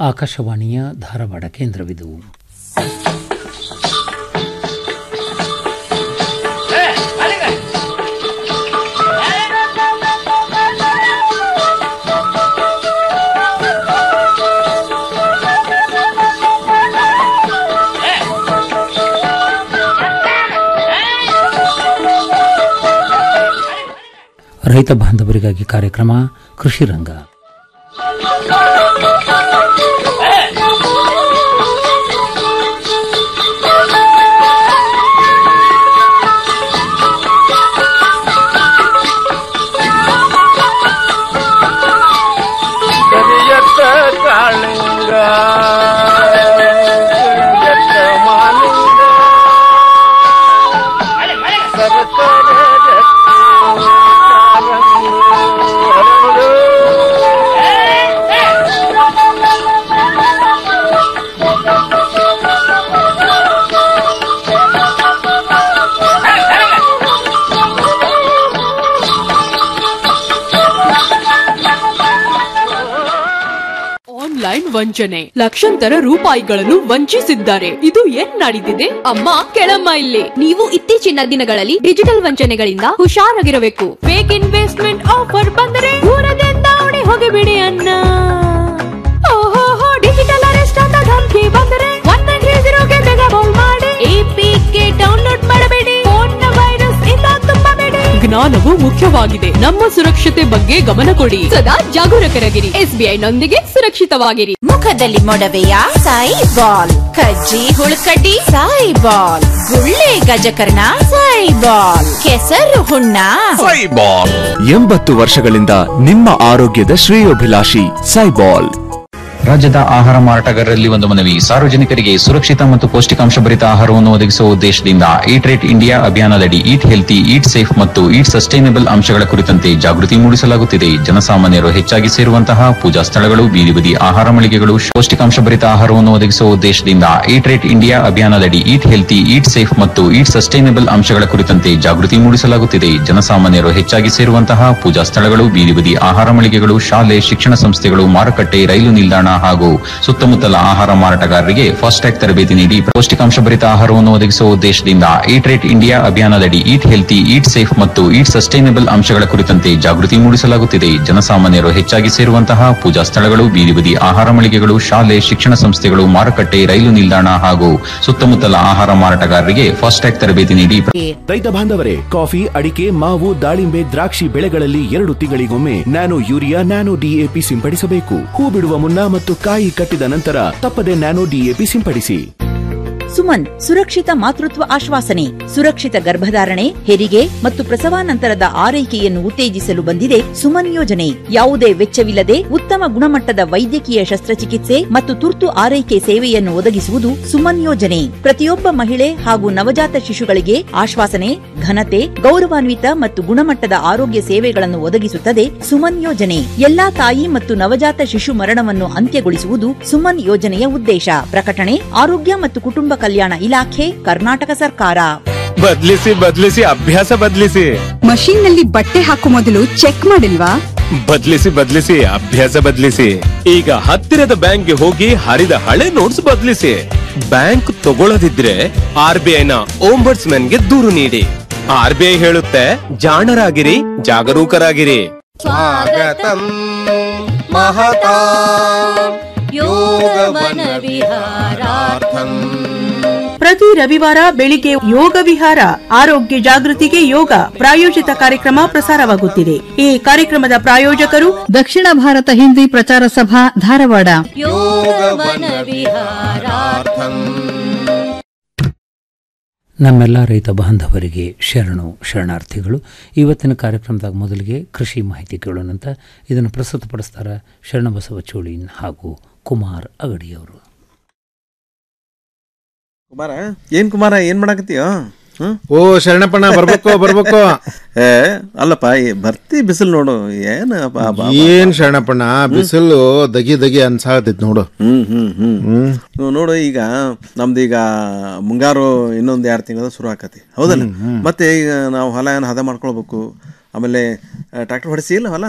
ಆಕಾಶವಾಣಿಯ ಧಾರವಾಡ ಕೇಂದ್ರವಿದು ರೈತ ಬಾಂಧವರಿಗಾಗಿ ಕಾರ್ಯಕ್ರಮ ಕೃಷಿ ರಂಗ ಕರಿಯತ್ತ ಕಾಳಿಂಗ ಕರಿಯತ್ತ ಮಾಲಿಂಗ ಸರಸರ ಜತ್ತಿ ಕಾಲಂಗು ಹರಳು. ಆನ್ಲೈನ್ ವಂಚನೆ ಲಕ್ಷಾಂತರ ರೂಪಾಯಿಗಳನ್ನು ವಂಚಿಸಿದ್ದಾರೆ ಇದು ಏನ್ ನಡೀತಿದೆ ಅಮ್ಮ ಕೆಳಮ್ಮ ಇಲ್ಲಿ ನೀವು ಇತ್ತೀಚಿನ ದಿನಗಳಲ್ಲಿ ಡಿಜಿಟಲ್ ವಂಚನೆಗಳಿಂದ ಹುಷಾರಾಗಿರಬೇಕು ಫೇಕ್ ಇನ್ವೆಸ್ಟ್ಮೆಂಟ್ ಆಫರ್ ಬಂದರೆ ದೂರದಿಂದ ಓಡಿ ಹೋಗಿಬಿಡಿ ಅನ್ನ ಓಹೋ ಡಿಜಿಟಲ್ ಅರೆಸ್ಟ್ ಅಂತ ಧಮಕಿ ಬಂದರೆ ಒನ್ ನೈನ್ ತ್ರೀ ಜೀರೋಗೆ ಬೇಗ ಕಾಲ್ ಮಾಡಿ ಎಪಿಕೆ ಡೌನ್ಲೋಡ್ ಮಾಡಬೇಡಿ ಫೋನ್ ವೈರಸ್ ಇಂದ ತುಂಬಬೇಡಿ ಜ್ಞಾನವು ಮುಖ್ಯವಾಗಿದೆ ನಮ್ಮ ಸುರಕ್ಷತೆ ಬಗ್ಗೆ ಗಮನ ಕೊಡಿ ಸದಾ ಜಾಗರೂಕರಾಗಿರಿ ಎಸ್ಬಿಐ ನೊಂದಿಗೆ ಸುರಕ್ಷಿತವಾಗಿರಿ ಮುಖದಲ್ಲಿ ಮೊಡವೆಯ ಸಾಯಿ ಬಾಲ್ ಕಜ್ಜಿ ಹುಳುಕಡ್ಡಿ ಸಾಯಿ ಬಾಲ್ ಗುಳ್ಳೆ ಗಜಕರ್ಣ ಸಾಯಿ ಬಾಲ್ ಕೆಸರು ಹುಣ್ಣ ಸೈಬಾಲ್ ಎಂಬತ್ತು ವರ್ಷಗಳಿಂದ ನಿಮ್ಮ ಆರೋಗ್ಯದ ಶ್ರೇಯೋಭಿಲಾಷಿ ಸೈಬಾಲ್ ರಾಜ್ಯದ ಆಹಾರ ಮಾರಾಟಗಾರರಲ್ಲಿ ಒಂದು ಮನವಿ ಸಾರ್ವಜನಿಕರಿಗೆ ಸುರಕ್ಷಿತ ಮತ್ತು ಪೌಷ್ಟಿಕಾಂಶ ಭರಿತ ಆಹಾರವನ್ನು ಒದಗಿಸುವ ಉದ್ದೇಶದಿಂದ ಈಟ್ ರೇಟ್ ಇಂಡಿಯಾ ಅಭಿಯಾನದಡಿ ಈಟ್ ಹೆಲ್ತಿ ಈಟ್ ಸೇಫ್ ಮತ್ತು ಈಟ್ ಸಸ್ಟೈನಬಲ್ ಅಂಶಗಳ ಕುರಿತಂತೆ ಜಾಗೃತಿ ಮೂಡಿಸಲಾಗುತ್ತಿದೆ ಜನಸಾಮಾನ್ಯರು ಹೆಚ್ಚಾಗಿ ಸೇರುವಂತಹ ಪೂಜಾ ಸ್ಥಳಗಳು ಬೀದಿ ಬದಿ ಆಹಾರ ಮಳಿಗೆಗಳು ಪೌಷ್ಟಿಕಾಂಶ ಭರಿತ ಆಹಾರವನ್ನು ಒದಗಿಸುವ ಉದ್ದೇಶದಿಂದ ಈಟ್ ರೇಟ್ ಇಂಡಿಯಾ ಅಭಿಯಾನದಡಿ ಈಟ್ ಹೆಲ್ತಿ ಈಟ್ ಸೇಫ್ ಮತ್ತು ಈಟ್ ಸಸ್ಟೈನಬಲ್ ಅಂಶಗಳ ಕುರಿತಂತೆ ಜಾಗೃತಿ ಮೂಡಿಸಲಾಗುತ್ತಿದೆ ಜನಸಾಮಾನ್ಯರು ಹೆಚ್ಚಾಗಿ ಸೇರುವಂತಹ ಪೂಜಾ ಸ್ಥಳಗಳು ಬೀದಿ ಬದಿ ಆಹಾರ ಮಳಿಗೆಗಳು ಶಾಲೆ ಶಿಕ್ಷಣ ಸಂಸ್ಥೆಗಳು ಮಾರುಕಟ್ಟೆ ರೈಲು ನಿಲ್ದಾಣ ಹಾಗೂ ಸುತ್ತಮುತ್ತಲ ಆಹಾರ ಮಾರಾಟಗಾರರಿಗೆ ಫಾಸ್ಟ್ಯಾಗ್ ತರಬೇತಿ ನೀಡಿ ಪೌಷ್ಟಿಕಾಂಶ ಭರಿತ ಆಹಾರವನ್ನು ಒದಗಿಸುವ ಉದ್ದೇಶದಿಂದ ಈಟ್ ರೇಟ್ ಇಂಡಿಯಾ ಅಭಿಯಾನದಡಿ ಈಟ್ ಹೆಲ್ತಿ ಈಟ್ ಸೇಫ್ ಮತ್ತು ಈಟ್ ಸಸ್ಟೈನಬಲ್ ಅಂಶಗಳ ಕುರಿತಂತೆ ಜಾಗೃತಿ ಮೂಡಿಸಲಾಗುತ್ತಿದೆ ಜನಸಾಮಾನ್ಯರು ಹೆಚ್ಚಾಗಿ ಸೇರುವಂತಹ ಪೂಜಾ ಸ್ಥಳಗಳು ಬೀದಿ ಬದಿ ಆಹಾರ ಮಳಿಗೆಗಳು ಶಾಲೆ ಶಿಕ್ಷಣ ಸಂಸ್ಥೆಗಳು ಮಾರುಕಟ್ಟೆ ರೈಲು ನಿಲ್ದಾಣ ಹಾಗೂ ಸುತ್ತಮುತ್ತಲ ಆಹಾರ ಮಾರಾಟಗಾರರಿಗೆ ಫಾಸ್ಟ್ಯಾಗ್ ತರಬೇತಿ ನೀಡಿ ರೈತ ಬಾಂಧವರೇ ಕಾಫಿ ಅಡಿಕೆ ಮಾವು ದಾಳಿಂಬೆ ದ್ರಾಕ್ಷಿ ಬೆಳೆಗಳಲ್ಲಿ ಎರಡು ತಿಂಗಳಿಗೊಮ್ಮೆ ನ್ಯಾನೋ ಯೂರಿಯಾ ನ್ಯಾನೋ ಡಿಎಪಿ ಸಿಂಪಡಿಸಬೇಕು ಹೂ ಬಿಡುವ ಮುನ್ನ ಮತ್ತು ಕಾಯಿ ಕಟ್ಟಿದ ನಂತರ ತಪ್ಪದೆ ನ್ಯಾನೋ ಡಿಎಪಿ ಸಿಂಪಡಿಸಿ ಸುಮನ್ ಸುರಕ್ಷಿತ ಮಾತೃತ್ವ ಆಶ್ವಾಸನೆ ಸುರಕ್ಷಿತ ಗರ್ಭಧಾರಣೆ ಹೆರಿಗೆ ಮತ್ತು ಪ್ರಸವಾನಂತರದ ಆರೈಕೆಯನ್ನು ಉತ್ತೇಜಿಸಲು ಬಂದಿದೆ ಸುಮನ್ ಯೋಜನೆ ಯಾವುದೇ ವೆಚ್ಚವಿಲ್ಲದೆ ಉತ್ತಮ ಗುಣಮಟ್ಟದ ವೈದ್ಯಕೀಯ ಶಸ್ತ್ರಚಿಕಿತ್ಸೆ ಮತ್ತು ತುರ್ತು ಆರೈಕೆ ಸೇವೆಯನ್ನು ಒದಗಿಸುವುದು ಸುಮನ್ ಯೋಜನೆ ಪ್ರತಿಯೊಬ್ಬ ಮಹಿಳೆ ಹಾಗೂ ನವಜಾತ ಶಿಶುಗಳಿಗೆ ಆಶ್ವಾಸನೆ ಘನತೆ ಗೌರವಾನ್ವಿತ ಮತ್ತು ಗುಣಮಟ್ಟದ ಆರೋಗ್ಯ ಸೇವೆಗಳನ್ನು ಒದಗಿಸುತ್ತದೆ ಸುಮನ್ ಯೋಜನೆ ಎಲ್ಲಾ ತಾಯಿ ಮತ್ತು ನವಜಾತ ಶಿಶು ಮರಣವನ್ನು ಅಂತ್ಯಗೊಳಿಸುವುದು ಸುಮನ್ ಯೋಜನೆಯ ಉದ್ದೇಶ ಪ್ರಕಟಣೆ ಆರೋಗ್ಯ ಮತ್ತು ಕುಟುಂಬ ಕಲ್ಯಾಣ ಇಲಾಖೆ ಕರ್ನಾಟಕ ಸರ್ಕಾರ ಬದ್ಲಿಸಿ ಬದ್ಲಿಸಿ ಅಭ್ಯಾಸ ಬದ್ಲಿಸಿ ಮಷೀನ್ ನಲ್ಲಿ ಬಟ್ಟೆ ಹಾಕೋ ಮೊದಲು ಚೆಕ್ ಮಾಡಿಲ್ವಾ ಬದ್ಲಿಸಿ ಬದ್ಲಿಸಿ ಅಭ್ಯಾಸ ಬದ್ಲಿಸಿ ಈಗ ಹತ್ತಿರದ ಬ್ಯಾಂಕ್ಗೆ ಹೋಗಿ ಹರಿದ ಹಳೆ ನೋಟ್ಸ್ ಬದ್ಲಿಸಿ ಬ್ಯಾಂಕ್ ತಗೊಳ್ಳದಿದ್ರೆ ಆರ್ ಬಿ ಐನ ಓಂಬರ್ಸ್ ಗೆ ದೂರು ನೀಡಿ ಆರ್ ಬಿ ಐ ಹೇಳುತ್ತೆ ಜಾಣರಾಗಿರಿ ಜಾಗರೂಕರಾಗಿರಿ ಸ್ವಾಗತಂ ಮಹತಾ ಯೋಗವನ ವಿಹಾರಾರ್ಥಂ ಪ್ರತಿ ರವಿವಾರ ಬೆಳಿಗ್ಗೆ ಯೋಗ ವಿಹಾರ ಆರೋಗ್ಯ ಜಾಗೃತಿಗೆ ಯೋಗ ಪ್ರಾಯೋಜಿತ ಕಾರ್ಯಕ್ರಮ ಪ್ರಸಾರವಾಗುತ್ತಿದೆ ಈ ಕಾರ್ಯಕ್ರಮದ ಪ್ರಾಯೋಜಕರು ದಕ್ಷಿಣ ಭಾರತ ಹಿಂದಿ ಪ್ರಚಾರ ಸಭಾ ಧಾರವಾಡ ಯೋಗವನ ವಿಹಾರಾರ್ಥಂ ನಮ್ಮೆಲ್ಲ ರೈತ ಬಾಂಧವರಿಗೆ ಶರಣು ಶರಣಾರ್ಥಿಗಳು ಇವತ್ತಿನ ಕಾರ್ಯಕ್ರಮದಾಗ ಮೊದಲಿಗೆ ಕೃಷಿ ಮಾಹಿತಿ ಕೇಳೋಣಂತ ಇದನ್ನು ಪ್ರಸ್ತುತಪಡಿಸ್ತಾರ ಶರಣಬಸವ ಚೋಳಿನ್ ಹಾಗೂ ಕುಮಾರ್ ಅಗಡಿಯವರು ಕುಮಾರ ಏನ್ ಕುಮಾರ ಏನ್ ಮಾಡಕತ್ತೀಯ ಓ ಶರಣಪ್ಪಣ್ಣ ಬರ್ಬೇಕು ಬರ್ಬೇಕು ಏ ಅಲ್ಲಪ್ಪ ಈ ಬರ್ತಿ ಬಿಸಿಲು ನೋಡು ಏನ್ ಬಾ- ಬಾ- ಬಾ- ಏನ್ ಶರಣಪ್ಪಣ್ಣ ಬಿಸಿಲು ದಗಿ ದಗಿ ಅನ್ಸಾಗತೈತಿ ನೋಡು ಹ್ಮ್ ಹ್ಮ್ ಹ್ಮ್ ನೀವು ನೋಡು ಈಗ ನಮ್ದು ಈಗ ಮುಂಗಾರು ಇನ್ನೊಂದು ಎರಡು ತಿಂಗಳ ಶುರು ಆಕತಿ ಹೌದಲ್ಲ ಮತ್ತೆ ಈಗ ನಾವು ಹೊಲ ಏನು ಹದ ಮಾಡ್ಕೊಳ್ಬೇಕು ಆಮೇಲೆ ಟ್ರ್ಯಾಕ್ಟರ್ ಹೊಡಿಸಿ ಇಲ್ಲ ಹೊಲ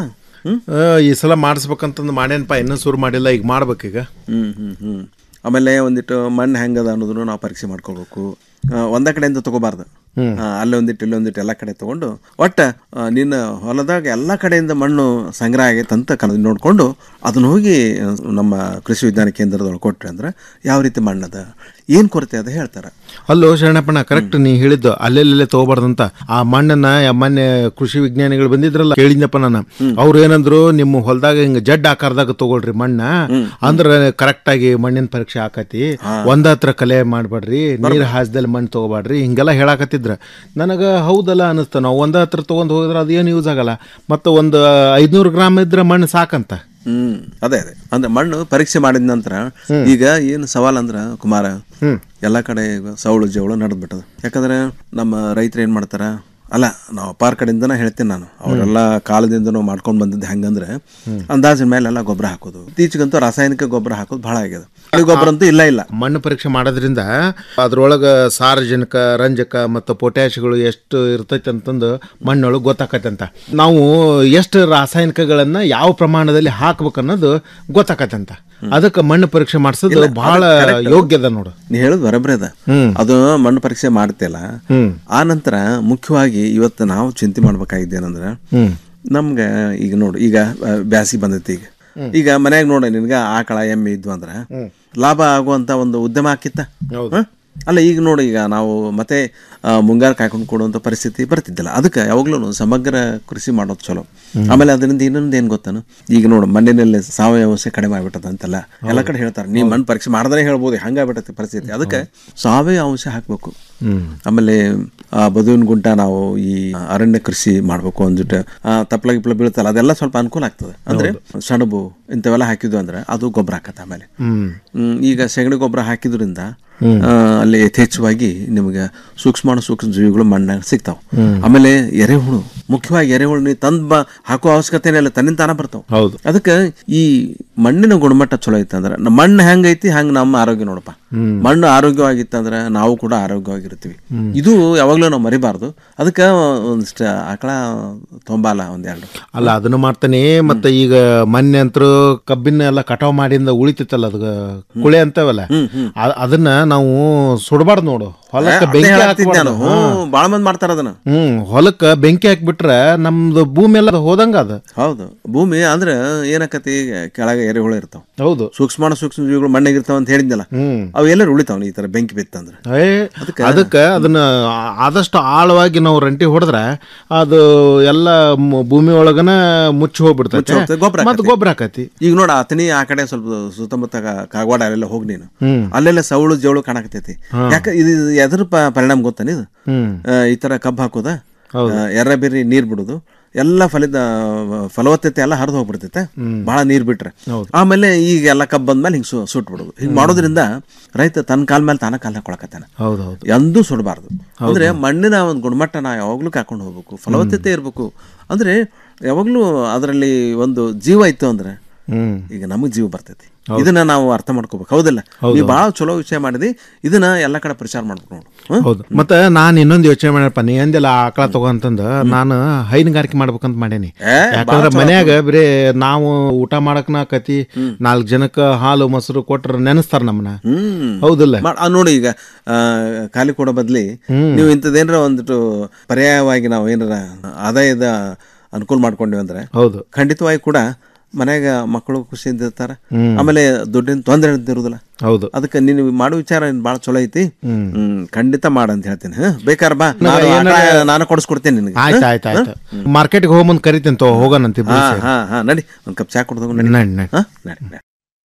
ಆ, ಈ ಸಲ ಮಾಡಿಸ್ಬೇಕಂತಂದು ಮಾಡ್ಯಾನಪ್ಪ ಇನ್ನೂ ಶುರು ಮಾಡಿಲ್ಲ ಈಗ ಮಾಡ್ಬೇಕೀಗ ಹ್ಮ್ ಹ್ಮ್ ಹ್ಮ್ ಆಮೇಲೆ ಒಂದಿಟ್ಟು ಮಣ್ಣು ಹೆಂಗದ ಅನ್ನೋದನ್ನು ನಾವು ಪರೀಕ್ಷೆ ಮಾಡ್ಕೊಳ್ಬೇಕು ಆ, ಒಂದೇ ಕಡೆಯಿಂದ ತಗೋಬಾರ್ದು ಹ್ಮ್. ಆ, ಅಲ್ಲೇ ಒಂದಿಟ್ಟು ಇಲ್ಲಿ ಒಂದಿಟ್ಟು ಎಲ್ಲ ಕಡೆ ತಗೊಂಡು ಒಟ್ಟ ಆ, ನಿನ್ನ ಹೊಲದಾಗ ಎಲ್ಲ ಕಡೆಯಿಂದ ಮಣ್ಣು ಸಂಗ್ರಹ ಆಗೈತೆ ಅಂತ ಕನ ನೋಡ್ಕೊಂಡು ಅದನ್ನ ಹೋಗಿ ಆ, ನಮ್ಮ ಕೃಷಿ ವಿಜ್ಞಾನ ಕೇಂದ್ರದೊಳಗೆ ಕೊಟ್ರೆ ಅಂದ್ರೆ ಯಾವ ರೀತಿ ಮಣ್ಣದ ಏನು ಕೊರತೆ ಅದ ಹೇಳ್ತಾರೆ ಅಲ್ಲೋ ಶರಣಪ್ಪಣ್ಣ ಕರೆಕ್ಟ್ ನೀ ಹೇಳಿದ್ದು ಅಲ್ಲೆಲ್ಲೇ ತಗೋಬಾರ್ದಂತ ಆ ಮಣ್ಣನ್ನ ಯ- ಮೊನ್ನೆ ಕೃಷಿ ವಿಜ್ಞಾನಿಗಳು ಬಂದಿದ್ರಲ್ಲ ಕೇಳಿದ್ನಪ್ಪ ನಾನು ಅವ್ರು ಏನಂದ್ರು ನಿಮ್ಮ ಹೊಲದಾಗ ಹಿಂಗ ಜಡ್ ಆಕಾರದಾಗ ತಗೊಳ್ರಿ ಮಣ್ಣ ಅಂದ್ರ ಕರೆಕ್ಟ್ ಆಗಿ ಮಣ್ಣಿನ ಪರೀಕ್ಷೆ ಆಕತಿ ಒಂದ ಹತ್ರ ಕಲೆ ಮಾಡ್ಬೇಡ್ರಿ ನೀರ್ ಹಾಸ್ದಲ್ಲಿ ಮಣ್ಣು ತಗೋಬಾಡ್ರಿ ಹಿಂಗೆಲ್ಲ ಹೇಳಾಕತ್ತಿದ್ರ ನನಗ ಹೌದಲ್ಲ ಅನಿಸ್ತ ನಾವು ಒಂದ ಹತ್ರ ತಗೊಂಡ್ ಹೋದ್ರೆ ಅದೇನು ಯೂಸ್ ಆಗಲ್ಲ ಮತ್ತೆ ಒಂದು ಐದ್ನೂರು ಗ್ರಾಮ್ ಇದ್ರೆ ಮಣ್ಣು ಸಾಕಂತ ಹ್ಮ್ ಅದೇ ಅದೇ ಅಂದ್ರೆ ಮಣ್ಣು ಪರೀಕ್ಷೆ ಮಾಡಿದ ನಂತರ ಈಗ ಏನು ಸವಾಲ್ ಅಂದ್ರ ಕುಮಾರ ಎಲ್ಲ ಕಡೆ ಈಗ ಸೌಳು ಜವಳು ನಡೆದ್ ಬಿಟ್ಟದ ಯಾಕಂದ್ರೆ ನಮ್ಮ ರೈತರು ಏನ್ ಮಾಡ್ತಾರ ಅಲ್ಲ ನಾವು ಅಪಾರ ಕಡೆಯಿಂದನೇ ಹೇಳ್ತೀನಿ ನಾನು ಅವರೆಲ್ಲ ಕಾಲದಿಂದನೂ ಮಾಡ್ಕೊಂಡು ಬಂದಿದ್ದು ಹೆಂಗಂದ್ರೆ ಅಂದಾಜಿನ ಮೇಲೆಲ್ಲ ಗೊಬ್ಬರ ಹಾಕೋದು ಇತ್ತೀಚೆಗಂತೂ ರಾಸಾಯನಿಕ ಗೊಬ್ಬರ ಹಾಕೋದು ಬಹಳ ಆಗ್ಯದ ಹಳ್ಳಿ ಗೊಬ್ಬರ ಅಂತೂ ಇಲ್ಲ ಇಲ್ಲ ಮಣ್ಣು ಪರೀಕ್ಷೆ ಮಾಡೋದ್ರಿಂದ ಅದ್ರೊಳಗೆ ಸಾರಜನಕ ರಂಜಕ ಮತ್ತು ಪೊಟ್ಯಾಶ್ಗಳು ಎಷ್ಟು ಇರ್ತೈತೆ ಅಂತಂದು ಮಣ್ಣೊಳಗೆ ಗೊತ್ತಾಕತ್ತೆ ಅಂತ ನಾವು ಎಷ್ಟು ರಾಸಾಯನಿಕಗಳನ್ನ ಯಾವ ಪ್ರಮಾಣದಲ್ಲಿ ಹಾಕ್ಬೇಕು ಅನ್ನೋದು ಗೊತ್ತಾಕತ್ತೆ ಅಂತ ಅದಕ್ಕೆ ಮಣ್ಣು ಪರೀಕ್ಷೆ ಮಾಡಿಸೋದು ಇಲ್ಲ, ಬಹಳ ಅದು correct. ಯೋಗ್ಯದ ನೋಡು ನೀ ಹೇಳೋದು ಬರಬ್ರಿ ಅದ ಹ್ಮ್. ಅದು ಮಣ್ಣು ಪರೀಕ್ಷೆ ಮಾಡ್ತಿಲ್ಲ ಹ್ಮ್. ಆ ನಂತರ ಮುಖ್ಯವಾಗಿ ಇವತ್ತು ನಾವು ಚಿಂತೆ ಮಾಡ್ಬೇಕಾಗಿದ್ದು ಏನಂದ್ರೆ ಹ್ಮ್. ನಮ್ಗೆ ಈಗ ನೋಡು ಈಗ ಬ್ಯಾಸಿ ಬಂದೈತಿ ಈಗ ಈಗ ಮನ್ಯಾಗ ನೋಡ ನಿನ್ಗ ಆಕಳ ಎಮ್ಮೆ ಇದ್ವು ಅಂದ್ರ ಲಾಭ ಆಗುವಂತ ಒಂದು ಉದ್ಯಮ ಆಕಿತ್ತ ಹ? ಅಲ್ಲ ಈಗ ನೋಡಿ ಈಗ ನಾವು ಮತ್ತೆ ಆ, ಮುಂಗಾರು ಕಾಯ್ಕೊಂಡು ಕೊಡುವಂತ ಪರಿಸ್ಥಿತಿ ಬರ್ತಿದ್ದಿಲ್ಲ ಅದಕ್ಕೆ ಯಾವಾಗ್ಲೂ ಸಮಗ್ರ ಕೃಷಿ ಮಾಡೋದು ಚಲೋ ಆಮೇಲೆ ಅದರಿಂದ ಇನ್ನೊಂದು ಏನ್ ಗೊತ್ತಾನು ಈಗ ನೋಡು ಮಣ್ಣಿನಲ್ಲಿ ಸಾವಯವ ಅಂಶ ಕಡಿಮೆ ಆಗ್ಬಿಟ್ಟದ ಅಂತೆಲ್ಲ ಎಲ್ಲ ಕಡೆ ಹೇಳ್ತಾರೆ ನೀವು ಮಣ್ಣು ಪರೀಕ್ಷೆ ಮಾಡಿದ್ರೆ ಹೇಳ್ಬೋದು ಹಂಗಾಗ್ಬಿಟ್ಟತಿ ಪರಿಸ್ಥಿತಿ ಅದಕ್ಕೆ ಸಾವಯವ ಅಂಶ ಹಾಕ್ಬೇಕು ಆಮೇಲೆ ಆ, ಬದುವಿನ ಗುಂಟ ನಾವು ಈ ಅರಣ್ಯ ಕೃಷಿ ಮಾಡ್ಬೇಕು ಅಂದ್ಬಿಟ್ಟು ತಪ್ಪಲ ಗಿಪ್ಲ ಬೀಳ್ತಲ್ಲ ಅದೆಲ್ಲ ಸ್ವಲ್ಪ ಅನುಕೂಲ ಆಗ್ತದೆ ಅಂದ್ರೆ ಸಣಬು ಇಂಥವೆಲ್ಲ ಹಾಕಿದ್ವು ಅಂದ್ರೆ ಅದು ಗೊಬ್ಬರ ಹಾಕತ್ತೆ ಆಮೇಲೆ ಹ್ಮ್. ಹ್ಮ್, ಈಗ ಸೆಗಣಿ ಗೊಬ್ಬರ ಹಾಕಿದ್ರಿಂದ ಹ್ಮ್. ಆ, ಅಲ್ಲಿ ಯಥೇಚ್ಛವಾಗಿ ನಿಮಗೆ ಸೂಕ್ಷ್ಮಾಣು ಸೂಕ್ಷ್ಮ ಜೀವಿಗಳು ಮಣ್ಣಾಗ ಸಿಗ್ತಾವ ಹ್ಮ್. ಆಮೇಲೆ ಎರೆಹುಳು ಮುಖ್ಯವಾಗಿ ಎರೆಹುಳು ನೀವು ತಂದ್ ಬ ಹಾಕೋ ಅವಶ್ಯಕತೆ ಇಲ್ಲ ತನ್ನಿಂದ ತಾನ ಬರ್ತಾವ ಹೌದು ಅದಕ್ಕೆ ಈ ಮಣ್ಣಿನ ಗುಣಮಟ್ಟ ಚಲೋ ಐತೆ ಅಂದ್ರೆ ನಮ್ಮ ಮಣ್ಣು ಹೆಂಗೈತಿ ಹಂಗೆ ನಮ್ಮ ಆರೋಗ್ಯ ನೋಡಪ್ಪ ಹ್ಮ್. ಮಣ್ಣು ಆರೋಗ್ಯವಾಗಿತ್ತಂದ್ರೆ ನಾವು ಕೂಡ ಆರೋಗ್ಯವಾಗಿರ್ತೀವಿ ಹ್ಮ್. ಇದು ಯಾವಾಗಲೂ ನಾವು ಮರಿಬಾರ್ದು ಅದಕ್ಕೆ ಒಂದಿಷ್ಟು ಆಕಳ ತೊಂಬಾಲ ಒಂದೆರಡು ಅಲ್ಲ ಅದನ್ನು ಮಾಡ್ತಾನೆ ಮತ್ತೆ ಈಗ ಮೊನ್ನೆ ಅಂತರೂ ಕಬ್ಬಿನ ಎಲ್ಲ ಕಟಾವ್ ಮಾಡಿಂದ ಉಳಿತಿತ್ತಲ್ಲ ಅದ ಕುಳೆ ಅಂತವಲ್ಲ ಅ- ಅದನ್ನ ನಾವು ಸುಡಬಾರ್ದು ನೋಡು ಹೊಲಕ್ಕೆ ಅದೇ ಬೆಂಕಿ ಹೇಳಾಕತ್ತಿದ್ದೆ ನಾನು. ಹಾಕ್ಬಾರ್ದು ಹ್ಞೂ, ಭಾಳ ಮಂದಿ ಮಾಡ್ತಾರ ಅದನ್ನ ಹ್ಮ್ ಹೊಲಕ್ಕೆ ಬೆಂಕಿ ಹಾಕ್ಬಿಟ್ರೆ ನಮ್ದು ಭೂಮಿ ಎಲ್ಲ ಹೋದಂಗ ಅದ ಹೌದು ಭೂಮಿ ಅಂದ್ರೆ ಏನಕತಿ ಕೆಳಗೆ ಎರೆಹುಳು ಇರ್ತಾವ ಹೌದು ಸೂಕ್ಷ್ಮಾಣು ಸೂಕ್ಷ್ಮ ಜೀವಿಗಳು ಮಣ್ಣಿಗೆ ಇರ್ತಾವ ಅಂತ ಹೇಳಿದ್ನಲ್ಲ ಹ್ಮ್. ಅವು ಎಲ್ಲರೂ ಉಳಿತಾವ ಈ ತರ ಬೆಂಕಿ ಬಿತ್ತಂದ್ರೆ ಏ ಅದಕ್ಕೆ ಅದನ್ನ ಆ- ಆದಷ್ಟು ಆಳವಾಗಿ ನಾವು ರಂಟಿ ಹೊಡೆದ್ರೆ ಅದು ಎಲ್ಲ ಮ್- ಭೂಮಿ ಒಳಗನ ಮುಚ್ಚಿ ಹೋಗ್ಬಿಡ್ತೈತೆ ಮುಚ್ಚಿ ಗೊಬ್ಬರ ಮತ್ತೆ ಗೊಬ್ಬರ ಹಾಕತಿ ಈಗ ನೋಡ ಅತನಿ ಆ ಕಡೆ ಸ್ವಲ್ಪ ಸುತ್ತಮುತ್ತ ಕಾ- ಕಾಗವಾಡ ಅಲ್ಲೆಲ್ಲ ಹೋಗಿ ನೀನು ಹ್ಮ್. ಅಲ್ಲೆಲ್ಲ ಸೌಳು ಜವಳು ಕಾಣಕತೈತಿ ಹಾ. ಯಾಕೆ ಇದು ಇದು ಎದ್ರ ಪ- ಪರಿಣಾಮ ಗೊತ್ತಾನ ಇದು ಹ್ಮ್. ಆ, ಈ ತರ ಕಬ್ಬು ಹಾಕೋದ ಹೌದು. ಆ, ಎರ್ರ ಬೇರಿ ನೀರ್ ಬಿಡುದು ಎಲ್ಲ ಫಲಿತ ಫಲವತ್ತತೆ ಎಲ್ಲ ಹರಿದು ಹೋಗ್ಬಿಡ್ತೈತೆ ಹ್ಮ್. ಬಹಳ ನೀರ್ ಬಿಟ್ರೆ ಹೌದು. ಆಮೇಲೆ ಈಗ ಎಲ್ಲ ಕಬ್ಬು ಬಂದ್ಮೇಲೆ ಹಿಂಗೆ ಸುಟ್ ಬಿಡುದು ಹಿಂಗ್ ಮಾಡೋದ್ರಿಂದ ರೈತ ತನ್ನ ಕಾಲ ಮೇಲೆ ತಾನ ಕಾಲ ಹಾಕೊಳಕತ್ತಾನ ಹೌದೌದು ಎಂದೂ ಸುಡಬಾರ್ದು ಅಂದ್ರೆ ಮಣ್ಣಿನ ಒಂದು ಗುಣಮಟ್ಟ ನಾವು ಯಾವಾಗ್ಲೂ ಕಾಕೊಂಡು ಹೋಗ್ಬೇಕು ಫಲವತ್ತತೆ ಇರಬೇಕು ಅಂದ್ರೆ ಯಾವಾಗ್ಲೂ ಅದರಲ್ಲಿ ಒಂದು ಜೀವ ಇತ್ತು ಅಂದ್ರೆ ಹ್ಮ್ ಈಗ ನಮಗ್ ಜೀವ ಬರ್ತೈತಿ ಹೌದು. ಇದನ್ನ ನಾವು ಅರ್ಥ ಮಾಡ್ಕೋಬೇಕು ಹೌದಲ್ಲ ಹೌದು, ನೀವು ಬಹಳ ಚಲೋ ವಿಷಯ ಮಾಡಿದಿ ಇದನ್ನ ಎಲ್ಲ ಕಡೆ ಪ್ರಚಾರ ಮಾಡ್ಬೇಕು ನೋಡು ಹ್ಮ್? ಹೌದು ಮತ್ತೆ ನಾನು ಇನ್ನೊಂದು ಯೋಚನೆ ಮಾಡ್ಯಪ್ಪ ನೀ ಅಂದೆಲ್ಲ ಆಕಳ ತಗೊಂತಂದು ನಾನು ಹೈನುಗಾರಿಕೆ ಮಾಡ್ಬೇಕಂತ ಮಾಡೇನಿ ಏ, ಯಾಕಂದ್ರೆ ಭಾಳ ಚಲೋ ಮನ್ಯಾಗ ಬರೀ ನಾವು ಊಟ ಮಾಡಕ್ನ ಕತಿ ನಾಲ್ಕು ಜನಕ್ಕೆ ಹಾಲು ಮೊಸರು ಕೊಟ್ರ ನೆನೆಸ್ತಾರ ನಮ್ಮನ್ನ ಹ್ಮ್ ಹೌದಿಲ್ಲ ಮಾಡ್- ಆ, ನೋಡಿ ಈಗ ಆ, ಖಾಲಿ ಕೊಡೋ ಬದ್ಲಿ ಹ್ಮ್. ನೀವು ಇಂಥದ್ದೇನಾರ ಒಂದಿಟ್ಟು ಪರ್ಯಾಯವಾಗಿ ನಾವು ಏನಾರ ಆದಾಯದ ಅನುಕೂಲ ಮಾಡ್ಕೊಂಡಿವಿ ಅಂದ್ರೆ ಹೌದು ಖಂಡಿತವಾಗಿ ಕೂಡ ಮನ್ಯಾಗ ಮಕ್ಕಳು ಖುಷಿಯಿಂದ ಇರ್ತಾರ ಹ್ಮ್. ಆಮೇಲೆ ದುಡ್ಡಿನ ತೊಂದರೆ ಇರುದಿಲ್ಲ ಹೌದು ಅದಕ್ಕೆ ನೀನು ಮಾಡೋ ವಿಚಾರ ಭಾಳ ಚಲೋ ಐತಿ ಹ್ಮ್. ಹ್ಮ್ ಖಂಡಿತ ಮಾಡ ಅಂತ ಹೇಳ್ತೀನಿ ಹ್ಮ್ ಬೇಕಾರ್ ಬಾ ನಾ ನಾನು ಏನಾರ- ಆಕಳ ನಾನು ಕೊಡಿಸ್ಕೊಡ್ತೇನೆ ನಿನಗೆ ಆಯ್ತು ಆಯ್ತು ಆಯ್ತು ಮಾರ್ಕೆಟ್ಗೆ ಹೋಗ್ ಮುಂದೆ ಕರಿತೀನಿ ತಗೋ ಹೋಗೋಣಂತ ಇಬ್ರು ಹಾ ಸೇರಿ. ಹಾ ಹಾ ನಡಿ ಒಂದ್ ಕಪ್ ಚಾ ಕುಡ್ದು ನಡಿ, ನಡಿ. ಹಾ ನಡಿ ನಡಿ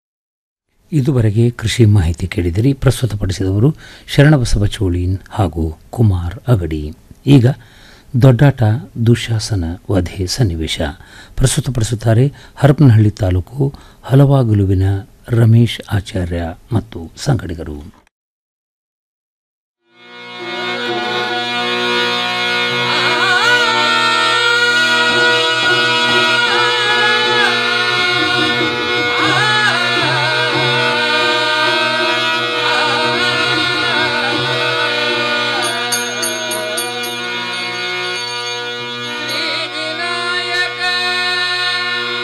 ಇದುವರೆಗೆ ಕೃಷಿ ಮಾಹಿತಿ ಕೇಳಿದಿರಿ ಪ್ರಸ್ತುತಪಡಿಸಿದವರು ಶರಣಬಸವ ಚೋಳೀನ್ ಹಾಗೂ ಕುಮಾರ್ ಅಗಡಿ ಈಗ ದೊಡ್ಡಾಟ ದುಶಾಸನ ವಧೆ ಸನ್ನಿವೇಶ ಪ್ರಸ್ತುತಪಡಿಸುತ್ತಾರೆ ಹರಪನಹಳ್ಳಿ ತಾಲೂಕು ಹಲವಾಗುಲುವಿನ ರಮೇಶ್ ಆಚಾರ್ಯ ಮತ್ತು ಸಂಗಡಿಗರು ಶ್ರೀ ವಿನಾಯಕ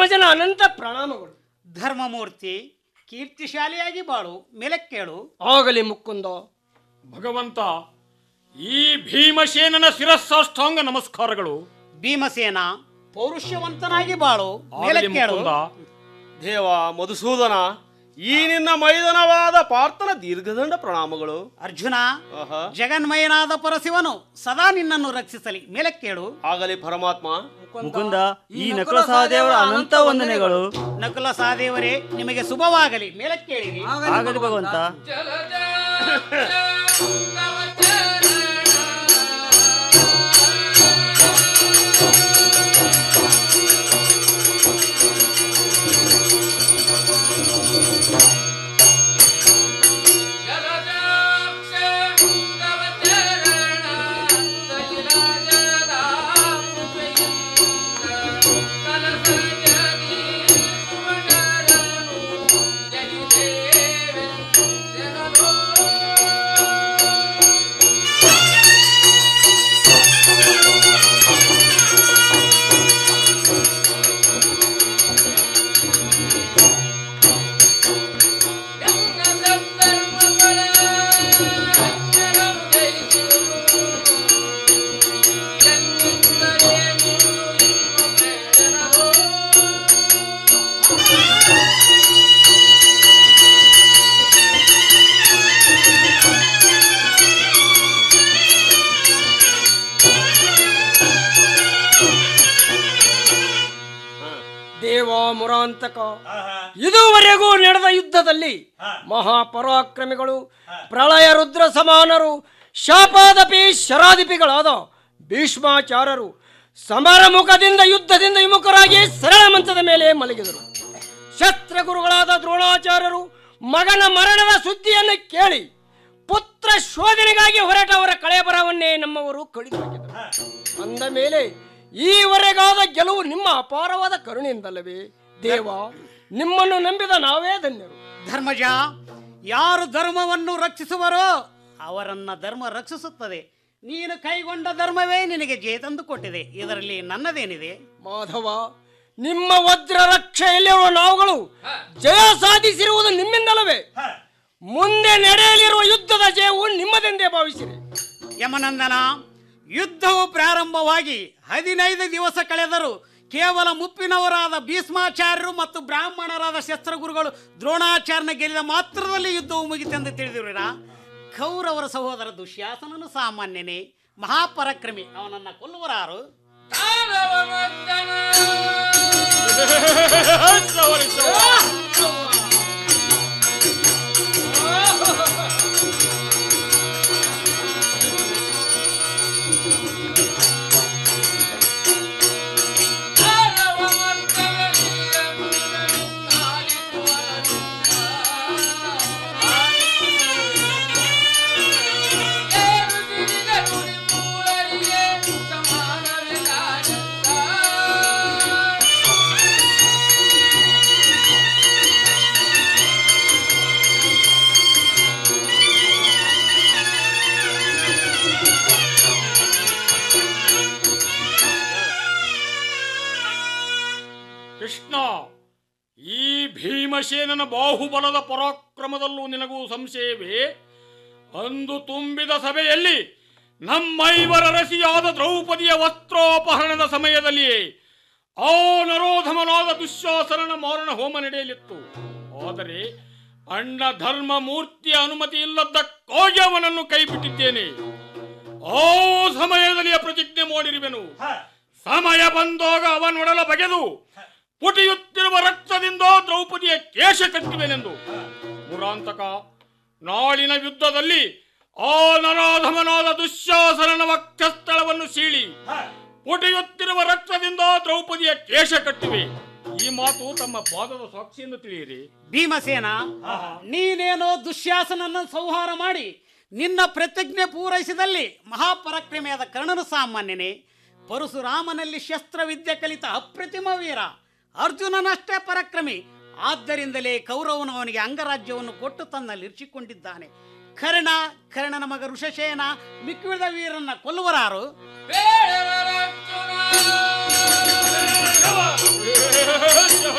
ಧರ್ಮಜನ ಅನಂತ ಪ್ರಣಾಮಗಳು ಧರ್ಮಮೂರ್ತಿ ಕೀರ್ತಿಶಾಲಿಯಾಗಿ ಬಾಳು ಮೇಲಕ್ಕೇಳು ಆಗಲಿ ಮುಕ್ಕುಂದ ಭಗವಂತ ಈ ಭೀಮಸೇನನ ಶಿರಸ್ಸಾಷ್ಟಾಂಗ ನಮಸ್ಕಾರಗಳು ಭೀಮಸೇನ ಪೌರುಷವಂತನಾಗಿ ಬಾಳು ಆಗಲಿ ಮೇಲಕ್ಕೇಳು ಮುಕುಂದ. ದೇವ ಮಧುಸೂದನ ಈ ನಿನ್ನ ಮೈದನವಾದ ಪಾರ್ಥನ ದೀರ್ಘದಂಡ ಪ್ರಣಾಮಗಳು ಅರ್ಜುನ ಜಗನ್ಮಯನಾದ ಪರಶಿವನು ಸದಾ ನಿನ್ನನ್ನು ರಕ್ಷಿಸಲಿ ಮೇಲಕ್ಕೇಳು ಆಗಲಿ ಪರಮಾತ್ಮ ಮುಕುಂದ ಈ ನಕುಲ ಸಹದೇವರ ಅನಂತ ವಂದನೆಗಳು ನಕುಲ ಸಹದೇವರೇ ನಿಮಗೆ ಶುಭವಾಗಲಿ ಮೇಲಕ್ಕೇಳಿರಿ ಆಗಲಿ ಭಗವಂತ ದೇವ ಮುರಾಂತಕ ಇದುವರೆಗೂ ನಡೆದ ಯುದ್ಧದಲ್ಲಿ ಮಹಾಪರಾಕ್ರಮಿಗಳು ಪ್ರಳಯ ರುದ್ರ ಸಮಾನರು ಶಾಪಾದಪಿ ಶರಾದಿಪಿಗಳಾದ ಭೀಷ್ಮಾಚಾರ್ಯರು ಸಮರ ಮುಖದಿಂದ ಯುದ್ಧದಿಂದ ವಿಮುಖರಾಗಿ ಸರಳ ಮಂಚದ ಮೇಲೆ ಮಲಗಿದರು ಶಸ್ತ್ರಗುರುಗಳಾದ ದ್ರೋಣಾಚಾರ್ಯರು ಮಗನ ಮರಣದ ಸುದ್ದಿಯನ್ನು ಕೇಳಿ ಪುತ್ರ ಶೋಧನೆಗಾಗಿ ಹೊರಟವರ ಕಳೆಬರವನ್ನೇ ನಮ್ಮವರು ಕಡಿದು ಹಾಕಿದರು ಅಂದ ಮೇಲೆ ಈವರೆಗಾದ ಗೆಲುವು ನಿಮ್ಮ ಅಪಾರವಾದ ಕರುಣೆಯಿಂದಲ್ಲವೇ ದೇವ ನಿಮ್ಮನ್ನು ನಂಬಿದ ನಾವೇ ಧನ್ಯರು ಧರ್ಮಜ ಯಾರು ಧರ್ಮವನ್ನು ರಕ್ಷಿಸುವರೋ ಅವರನ್ನ ಧರ್ಮ ರಕ್ಷಿಸುತ್ತದೆ ನೀನು ಕೈಗೊಂಡ ಧರ್ಮವೇ ನಿನಗೆ ಜಯ ತಂದು ಕೊಟ್ಟಿದೆ ಇದರಲ್ಲಿ ನನ್ನದೇನಿದೆ ಮಾಧವ ನಿಮ್ಮ ವಜ್ರ ರಕ್ಷೆಯಲ್ಲಿರುವ ನಾವುಗಳು ಜಯ ಸಾಧಿಸಿರುವುದು ನಿಮ್ಮಿಂದಲವೇ ಮುಂದೆ ನಡೆಯಲಿರುವ ಯುದ್ಧದ ಜಯವು ನಿಮ್ಮದೆಂದೇ ಭಾವಿಸಿರಿ ಯಮನಂದನ ಯುದ್ಧವು ಪ್ರಾರಂಭವಾಗಿ ಹದಿನೈದು ದಿವಸ ಕಳೆದರೂ ಕೇವಲ ಮುಪ್ಪಿನವರಾದ ಭೀಷ್ಮಾಚಾರ್ಯರು ಮತ್ತು ಬ್ರಾಹ್ಮಣರಾದ ಶಸ್ತ್ರಗುರುಗಳು ದ್ರೋಣಾಚಾರ್ಯನ ಗೆಲ್ಲಿದ ಮಾತ್ರದಲ್ಲಿ ಯುದ್ಧವು ಮುಗಿತೆಂದು ತಿಳಿದಿರುವಿರಾ ಕೌರವರ ಸಹೋದರ ದುಶ್ಯಾಸನನು ಸಾಮಾನ್ಯನೇ ಮಹಾಪರಾಕ್ರಮಿ ಅವನನ್ನ ಕೊಲ್ಲುವರಾರು ಕೃಷ್ಣ ಈ ಭೀಮಸೇನನ ಬಾಹುಬಲದ ಪರಾಕ್ರಮದಲ್ಲೂ ನಿನಗೂ ಸಂಶಯವೇ ಅಂದು ತುಂಬಿದ ಸಭೆಯಲ್ಲಿ ನಮ್ಮೈವರ ರಸಿಯಾದ ದ್ರೌಪದಿಯ ವಸ್ತ್ರೋಪಹರಣದ ಸಮಯದಲ್ಲಿಯೇ ಆ ನರೋಧಮನಾದ ದುಶ್ಯಾಸನನ ಮಾರಣ ಹೋಮ ನಡೆಯಲಿತ್ತು ಆದರೆ ಅಣ್ಣ ಧರ್ಮ ಮೂರ್ತಿಯ ಅನುಮತಿ ಇಲ್ಲದ್ದಕ್ಕಾಗಿ ಅವನನ್ನು ಕೈಬಿಟ್ಟಿದ್ದೇನೆ ಆ ಸಮಯದಲ್ಲಿ ಪ್ರತಿಜ್ಞೆ ಮಾಡಿರುವೆನು ಸಮಯ ಬಂದಾಗ ಅವನೊಡಲ ಬಗೆದು ಪುಟಿಯುತ್ತಿರುವ ರಕ್ತದಿಂದ ದ್ರೌಪದಿಯ ಕೇಶ ಕಟ್ಟುವೆನೆಂದು ಮುರಾಂತಕ ನಾಳಿನ ಯುದ್ಧದಲ್ಲಿ ಆ ನರಾಧಮನಾದ ದುಶ್ಯಾಸನನ ವಕ್ಷಸ್ಥಳವನ್ನು ಸೀಳಿ ಪುಟಿಯುತ್ತಿರುವ ರಕ್ತದಿಂದ ದ್ರೌಪದಿಯ ಕೇಶ ಕಟ್ಟಿವೆ ಈ ಮಾತು ತಮ್ಮ ಪಾದದ ಸಾಕ್ಷಿಯನ್ನು ತಿಳಿಯಿರಿ ಭೀಮಸೇನ ನೀನೇನೋ ದುಶ್ಯಾಸನನ್ನು ಸಂಹಾರ ಮಾಡಿ ನಿನ್ನ ಪ್ರತಿಜ್ಞೆ ಪೂರೈಸಿದಲ್ಲಿ ಮಹಾಪರಾಕ್ರಮಿಯಾದ ಕರ್ಣನು ಸಾಮಾನ್ಯನೇ ಪರಶುರಾಮನಲ್ಲಿ ಶಸ್ತ್ರವಿದ್ಯೆ ಕಲಿತ ಅಪ್ರತಿಮ ವೀರ ಅರ್ಜುನನಷ್ಟೇ ಪರಾಕ್ರಮಿ ಆದ್ದರಿಂದಲೇ ಕೌರವನು ಅವನಿಗೆ ಅಂಗರಾಜ್ಯವನ್ನು ಕೊಟ್ಟು ತನ್ನಲ್ಲಿ ಇರಿಸಿಕೊಂಡಿದ್ದಾನೆ ಕರ್ಣ ಕರ್ಣನ ಮಗ ಋಷಶೇನ ಮಿಕ್ಕಿದ ವೀರನ್ನ ಕೊಲ್ಲುವರಾರು ಶ್ರೀ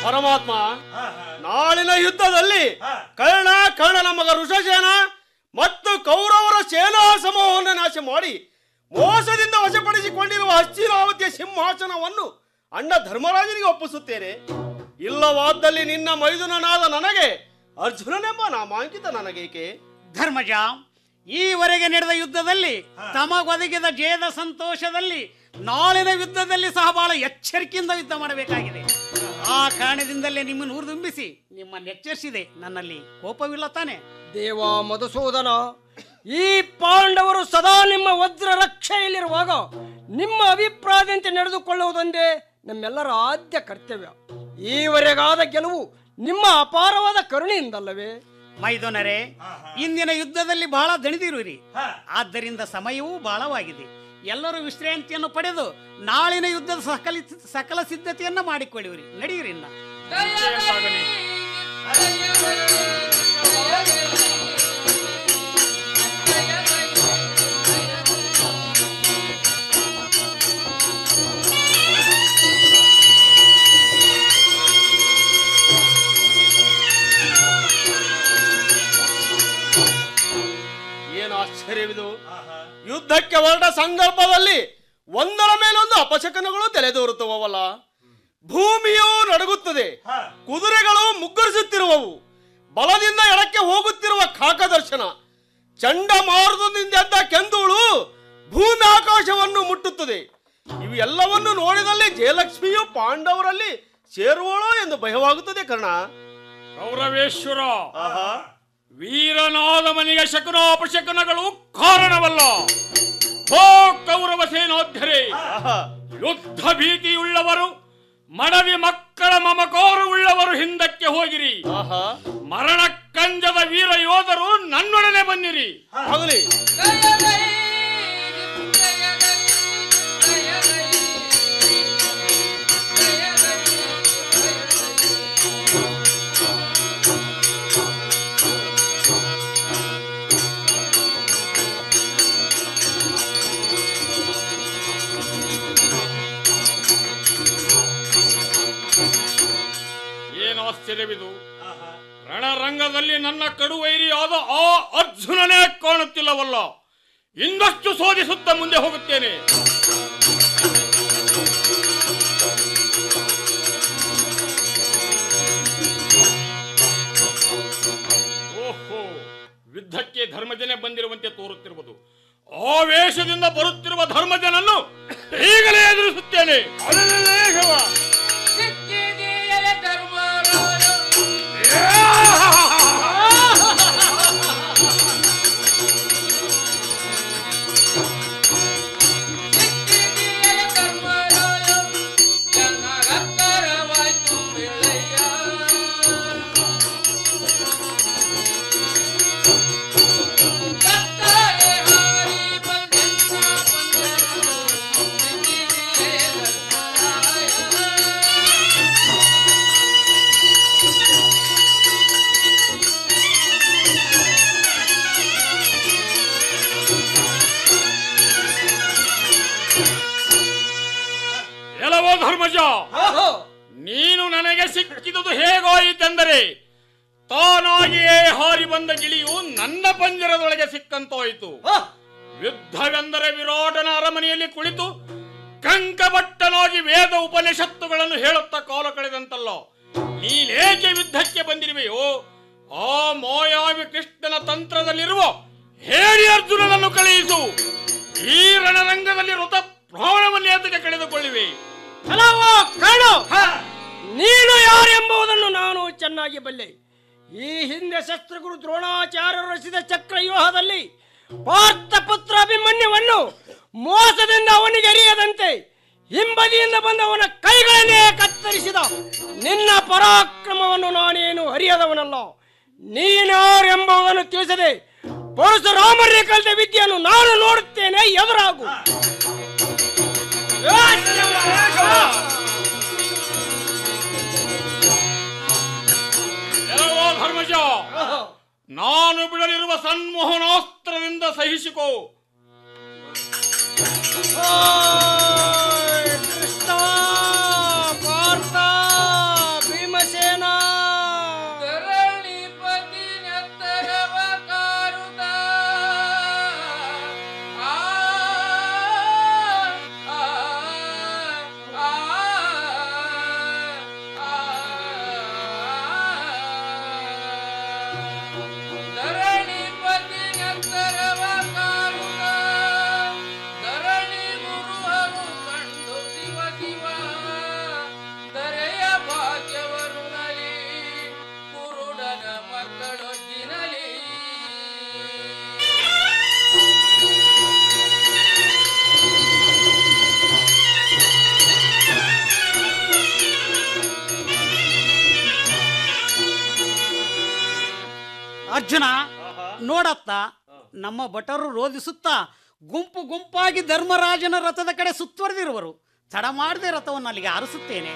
ಪರಮಾತ್ಮ ನಾಳಿನ ಯುದ್ಧದಲ್ಲಿ ಕರ್ಣ ಕರ್ಣನ ಮಗ ಋಷಸೇನ ಮತ್ತು ಕೌರವರ ಸೇನಾ ಸಮೂಹವನ್ನು ನಾಶ ಮಾಡಿ ಮೋಸದಿಂದ ವಶಪಡಿಸಿಕೊಂಡಿರುವ ಹಸ್ತಿನಾವತಿಯ ಸಿಂಹಾಸನವನ್ನು ಅಣ್ಣ ಧರ್ಮರಾಜನಿಗೆ ಒಪ್ಪಿಸುತ್ತೇನೆ ಇಲ್ಲವಾದಲ್ಲಿ ನಿನ್ನ ಮೈದುನನಾದ ನನಗೆ ಅರ್ಜುನನೆಂಬ ನಾಮಾಂಕಿತ ನನಗೇಕೆ ಧರ್ಮಜ ಈವರೆಗೆ ನಡೆದ ಯುದ್ಧದಲ್ಲಿ ತಮಗೊದಗಿದ ಜಯದ ಸಂತೋಷದಲ್ಲಿ ನಾಳಿನ ಯುದ್ಧದಲ್ಲಿ ಸಹ ಬಹಳ ಎಚ್ಚರಿಕೆಯಿಂದ ಯುದ್ಧ ಮಾಡಬೇಕಾಗಿದೆ ಆ ಕಾರಣದಿಂದಲೇ ನಿಮ್ಮನ್ನು ಊರ್ದುಂಬಿಸಿ ನಿಮ್ಮನ್ನು ಎಚ್ಚರಿಸಿದೆ ನನ್ನಲ್ಲಿ ಕೋಪವಿಲ್ಲ ತಾನೆ ದೇವ ಮಧುಸೂದನ ಈ ಪಾಂಡವರು ಸದಾ ನಿಮ್ಮ ವಜ್ರ ರಕ್ಷೆಯಲ್ಲಿರುವಾಗ ನಿಮ್ಮ ಅಭಿಪ್ರಾಯದಂತೆ ನಡೆದುಕೊಳ್ಳುವುದೊಂದೇ ನಮ್ಮೆಲ್ಲರ ಆದ್ಯ ಕರ್ತವ್ಯ ಈವರೆಗಾದ ಗೆಲುವು ನಿಮ್ಮ ಅಪಾರವಾದ ಕರುಣೆಯಿಂದಲ್ಲವೇ ಮೈದುನರೇ ಇಂದಿನ ಯುದ್ಧದಲ್ಲಿ ಬಹಳ ದಣಿದಿರುವಿರಿ ಆದ್ದರಿಂದ ಸಮಯವೂ ಬಹಳವಾಗಿದೆ ಎಲ್ಲರೂ ವಿಶ್ರಾಂತಿಯನ್ನು ಪಡೆದು ನಾಳಿನ ಯುದ್ಧದ ಸಕಲ ಸಕಲ ಸಿದ್ಧತೆಯನ್ನ ಮಾಡಿಕೊಳ್ಳಿವಿರಿ ನಡೆಯಿರಿ ಇನ್ನ ಏನು ಆಶ್ಚರ್ಯವಿದು ಯುದ್ಧಕ್ಕೆ ಹೊರಟ ಸಂದರ್ಭದಲ್ಲಿ ಒಂದರ ಮೇಲೊಂದು ಅಪಶಕನಗಳು ತಲೆದೋರುತ್ತವಲ್ಲ ಭೂಮಿಯು ನಡುಗುತ್ತದೆ ಕುದುರೆಗಳು ಮುಗ್ಗರಿಸುತ್ತಿರುವವು ಬಲದಿಂದ ಎಡಕ್ಕೆ ಹೋಗುತ್ತಿರುವ ಕಾಕದರ್ಶನ ಚಂಡಮಾರುತದಿಂದ ಕೆಂದುಳು ಭೂಮಿ ಆಕಾಶವನ್ನು ಮುಟ್ಟುತ್ತದೆ ಇವು ಎಲ್ಲವನ್ನು ನೋಡಿದಲ್ಲಿ ಜಯಲಕ್ಷ್ಮಿಯು ಪಾಂಡವರಲ್ಲಿ ಸೇರುವಳೋ ಎಂದು ಭಯವಾಗುತ್ತದೆ ಕರ್ಣ ಕೌರವೇಶ್ವರ ವೀರನಾದ ಮನೆಗೆ ಶಕುನಾಪಶಕನಗಳು ಕಾರಣವಲ್ಲ ಓ ಕೌರವ ಸೇನೋದ್ಧರೇ ಯುದ್ಧ ಭೀತಿಯುಳ್ಳವರು ಮಡವಿ ಮಕ್ಕಳ ಮಮಕೋರವುಳ್ಳವರು ಹಿಂದಕ್ಕೆ ಹೋಗಿರಿ ಮರಣ ಕಂಜದ ವೀರ ಯೋಧರು ನನ್ನೊಡನೆ ಬನ್ನಿರಿ ಆಗಲಿ ಏನು ಆಶ್ಚರ್ಯವಿದು ರಣರಂಗದಲ್ಲಿ ನನ್ನ ಕಡುವೈರಿಯಾದ ಆ ಅರ್ಜುನನೇ ಕಾಣುತ್ತಿಲ್ಲವಲ್ಲ ಇನ್ನಷ್ಟು ಶೋಧಿಸುತ್ತಾ ಮುಂದೆ ಹೋಗುತ್ತೇನೆ ಓಹೋ ಯುದ್ಧಕ್ಕೆ ಧರ್ಮಜನೇ ಬಂದಿರುವಂತೆ ತೋರುತ್ತಿರುವುದು ಆವೇಶದಿಂದ ಬರುತ್ತಿರುವ ಧರ್ಮಜನನ್ನು ಈಗಲೇ ಎದುರಿಸುತ್ತೇನೆ ಅಲೆಲೆಲೆಗವ. ಎಲ್ಲವೋ ಧರ್ಮಜ ನೀನು ನನಗೆ ಸಿಕ್ಕಿದುದು ಹೇಗಾಯಿತೆಂದರೆ ತಾನಾಗಿಯೇ ಹಾರಿ ಬಂದ ಗಿಳಿಯು ನನ್ನ ಪಂಜರದೊಳಗೆ ಸಿಕ್ಕಂತಾಯಿತು ಯುದ್ಧವೆಂದರೆ ವಿರಾಟನ ಅರಮನೆಯಲ್ಲಿ ಕುಳಿತು ಕಂಕಭಟ್ಟನಾಗಿ ವೇದ ಉಪನಿಷತ್ತುಗಳನ್ನು ಹೇಳುತ್ತಾ ಕಾಲ ಕಳೆದಂತಲ್ಲ ನೀನೇಕೆ ಯುದ್ಧಕ್ಕೆ ಬಂದಿರುವೆಯೋ ಆ ಮಾಯಾವಿ ಕೃಷ್ಣನ ತಂತ್ರದಲ್ಲಿರುವ ಹೇಳಿ ಅರ್ಜುನನನ್ನು ಕಳುಹಿಸು ಈ ರಣರಂಗದಲ್ಲಿ ಋತ ಪ್ರಾಣವನ್ನು ಏತಕ್ಕೆ ಕಳೆದುಕೊಳ್ಳಿವೆ ಹಲವು ಕಾಣು ನೀನು ಯಾರೆಂಬುದನ್ನು ನಾನು ಚೆನ್ನಾಗಿ ಬಲ್ಲೆ ಈ ಹಿಂದೆ ಶಸ್ತ್ರಗುರು ದ್ರೋಣಾಚಾರ್ಯರು ರಚಿಸಿದ ಚಕ್ರವ್ಯೂಹದಲ್ಲಿ ಪಾರ್ಥ ಪುತ್ರ ಅಭಿಮನ್ಯುವನ್ನು ಮೋಸದಿಂದ ಅವನಿಗೆ ಅರಿಯದಂತೆ ಹಿಂಬದಿಯಿಂದ ಬಂದವನ ಕೈಗಳನ್ನೇ ಕತ್ತರಿಸಿದ ನಿನ್ನ ಪರಾಕ್ರಮವನ್ನು ನಾನೇನು ಅರಿಯದವನಲ್ಲ ನೀನಾರೆಂಬುದನ್ನು ತಿಳಿಸದೆ ಪರಶುರಾಮರೇ ಕಲಿತ ವಿದ್ಯೆಯನ್ನು ನಾನು ನೋಡುತ್ತೇನೆ ಎದುರಾಗು ಎಲ್ಲವೋ ಧರ್ಮಜ ನಾನು ಬಿಡಲಿರುವ ಸನ್ಮೋಹನಾಸ್ತ್ರದಿಂದ ಸಹಿಸಿಕೋ ಕೃಷ್ಣ ಪಾರ್ಥ ಭೀಮಸೇನ ಅರ್ಜುನ ನೋಡತ್ತ ನಮ್ಮ ಭಟರು ರೋಧಿಸುತ್ತಾ ಗುಂಪು ಗುಂಪಾಗಿ ಧರ್ಮರಾಜನ ರಥದ ಕಡೆ ಸುತ್ತುವರೆದಿರುವರು ತಡ ಮಾಡದೆ ರಥವನ್ನು ಅಲ್ಲಿಗೆ ಆರಿಸುತ್ತೇನೆ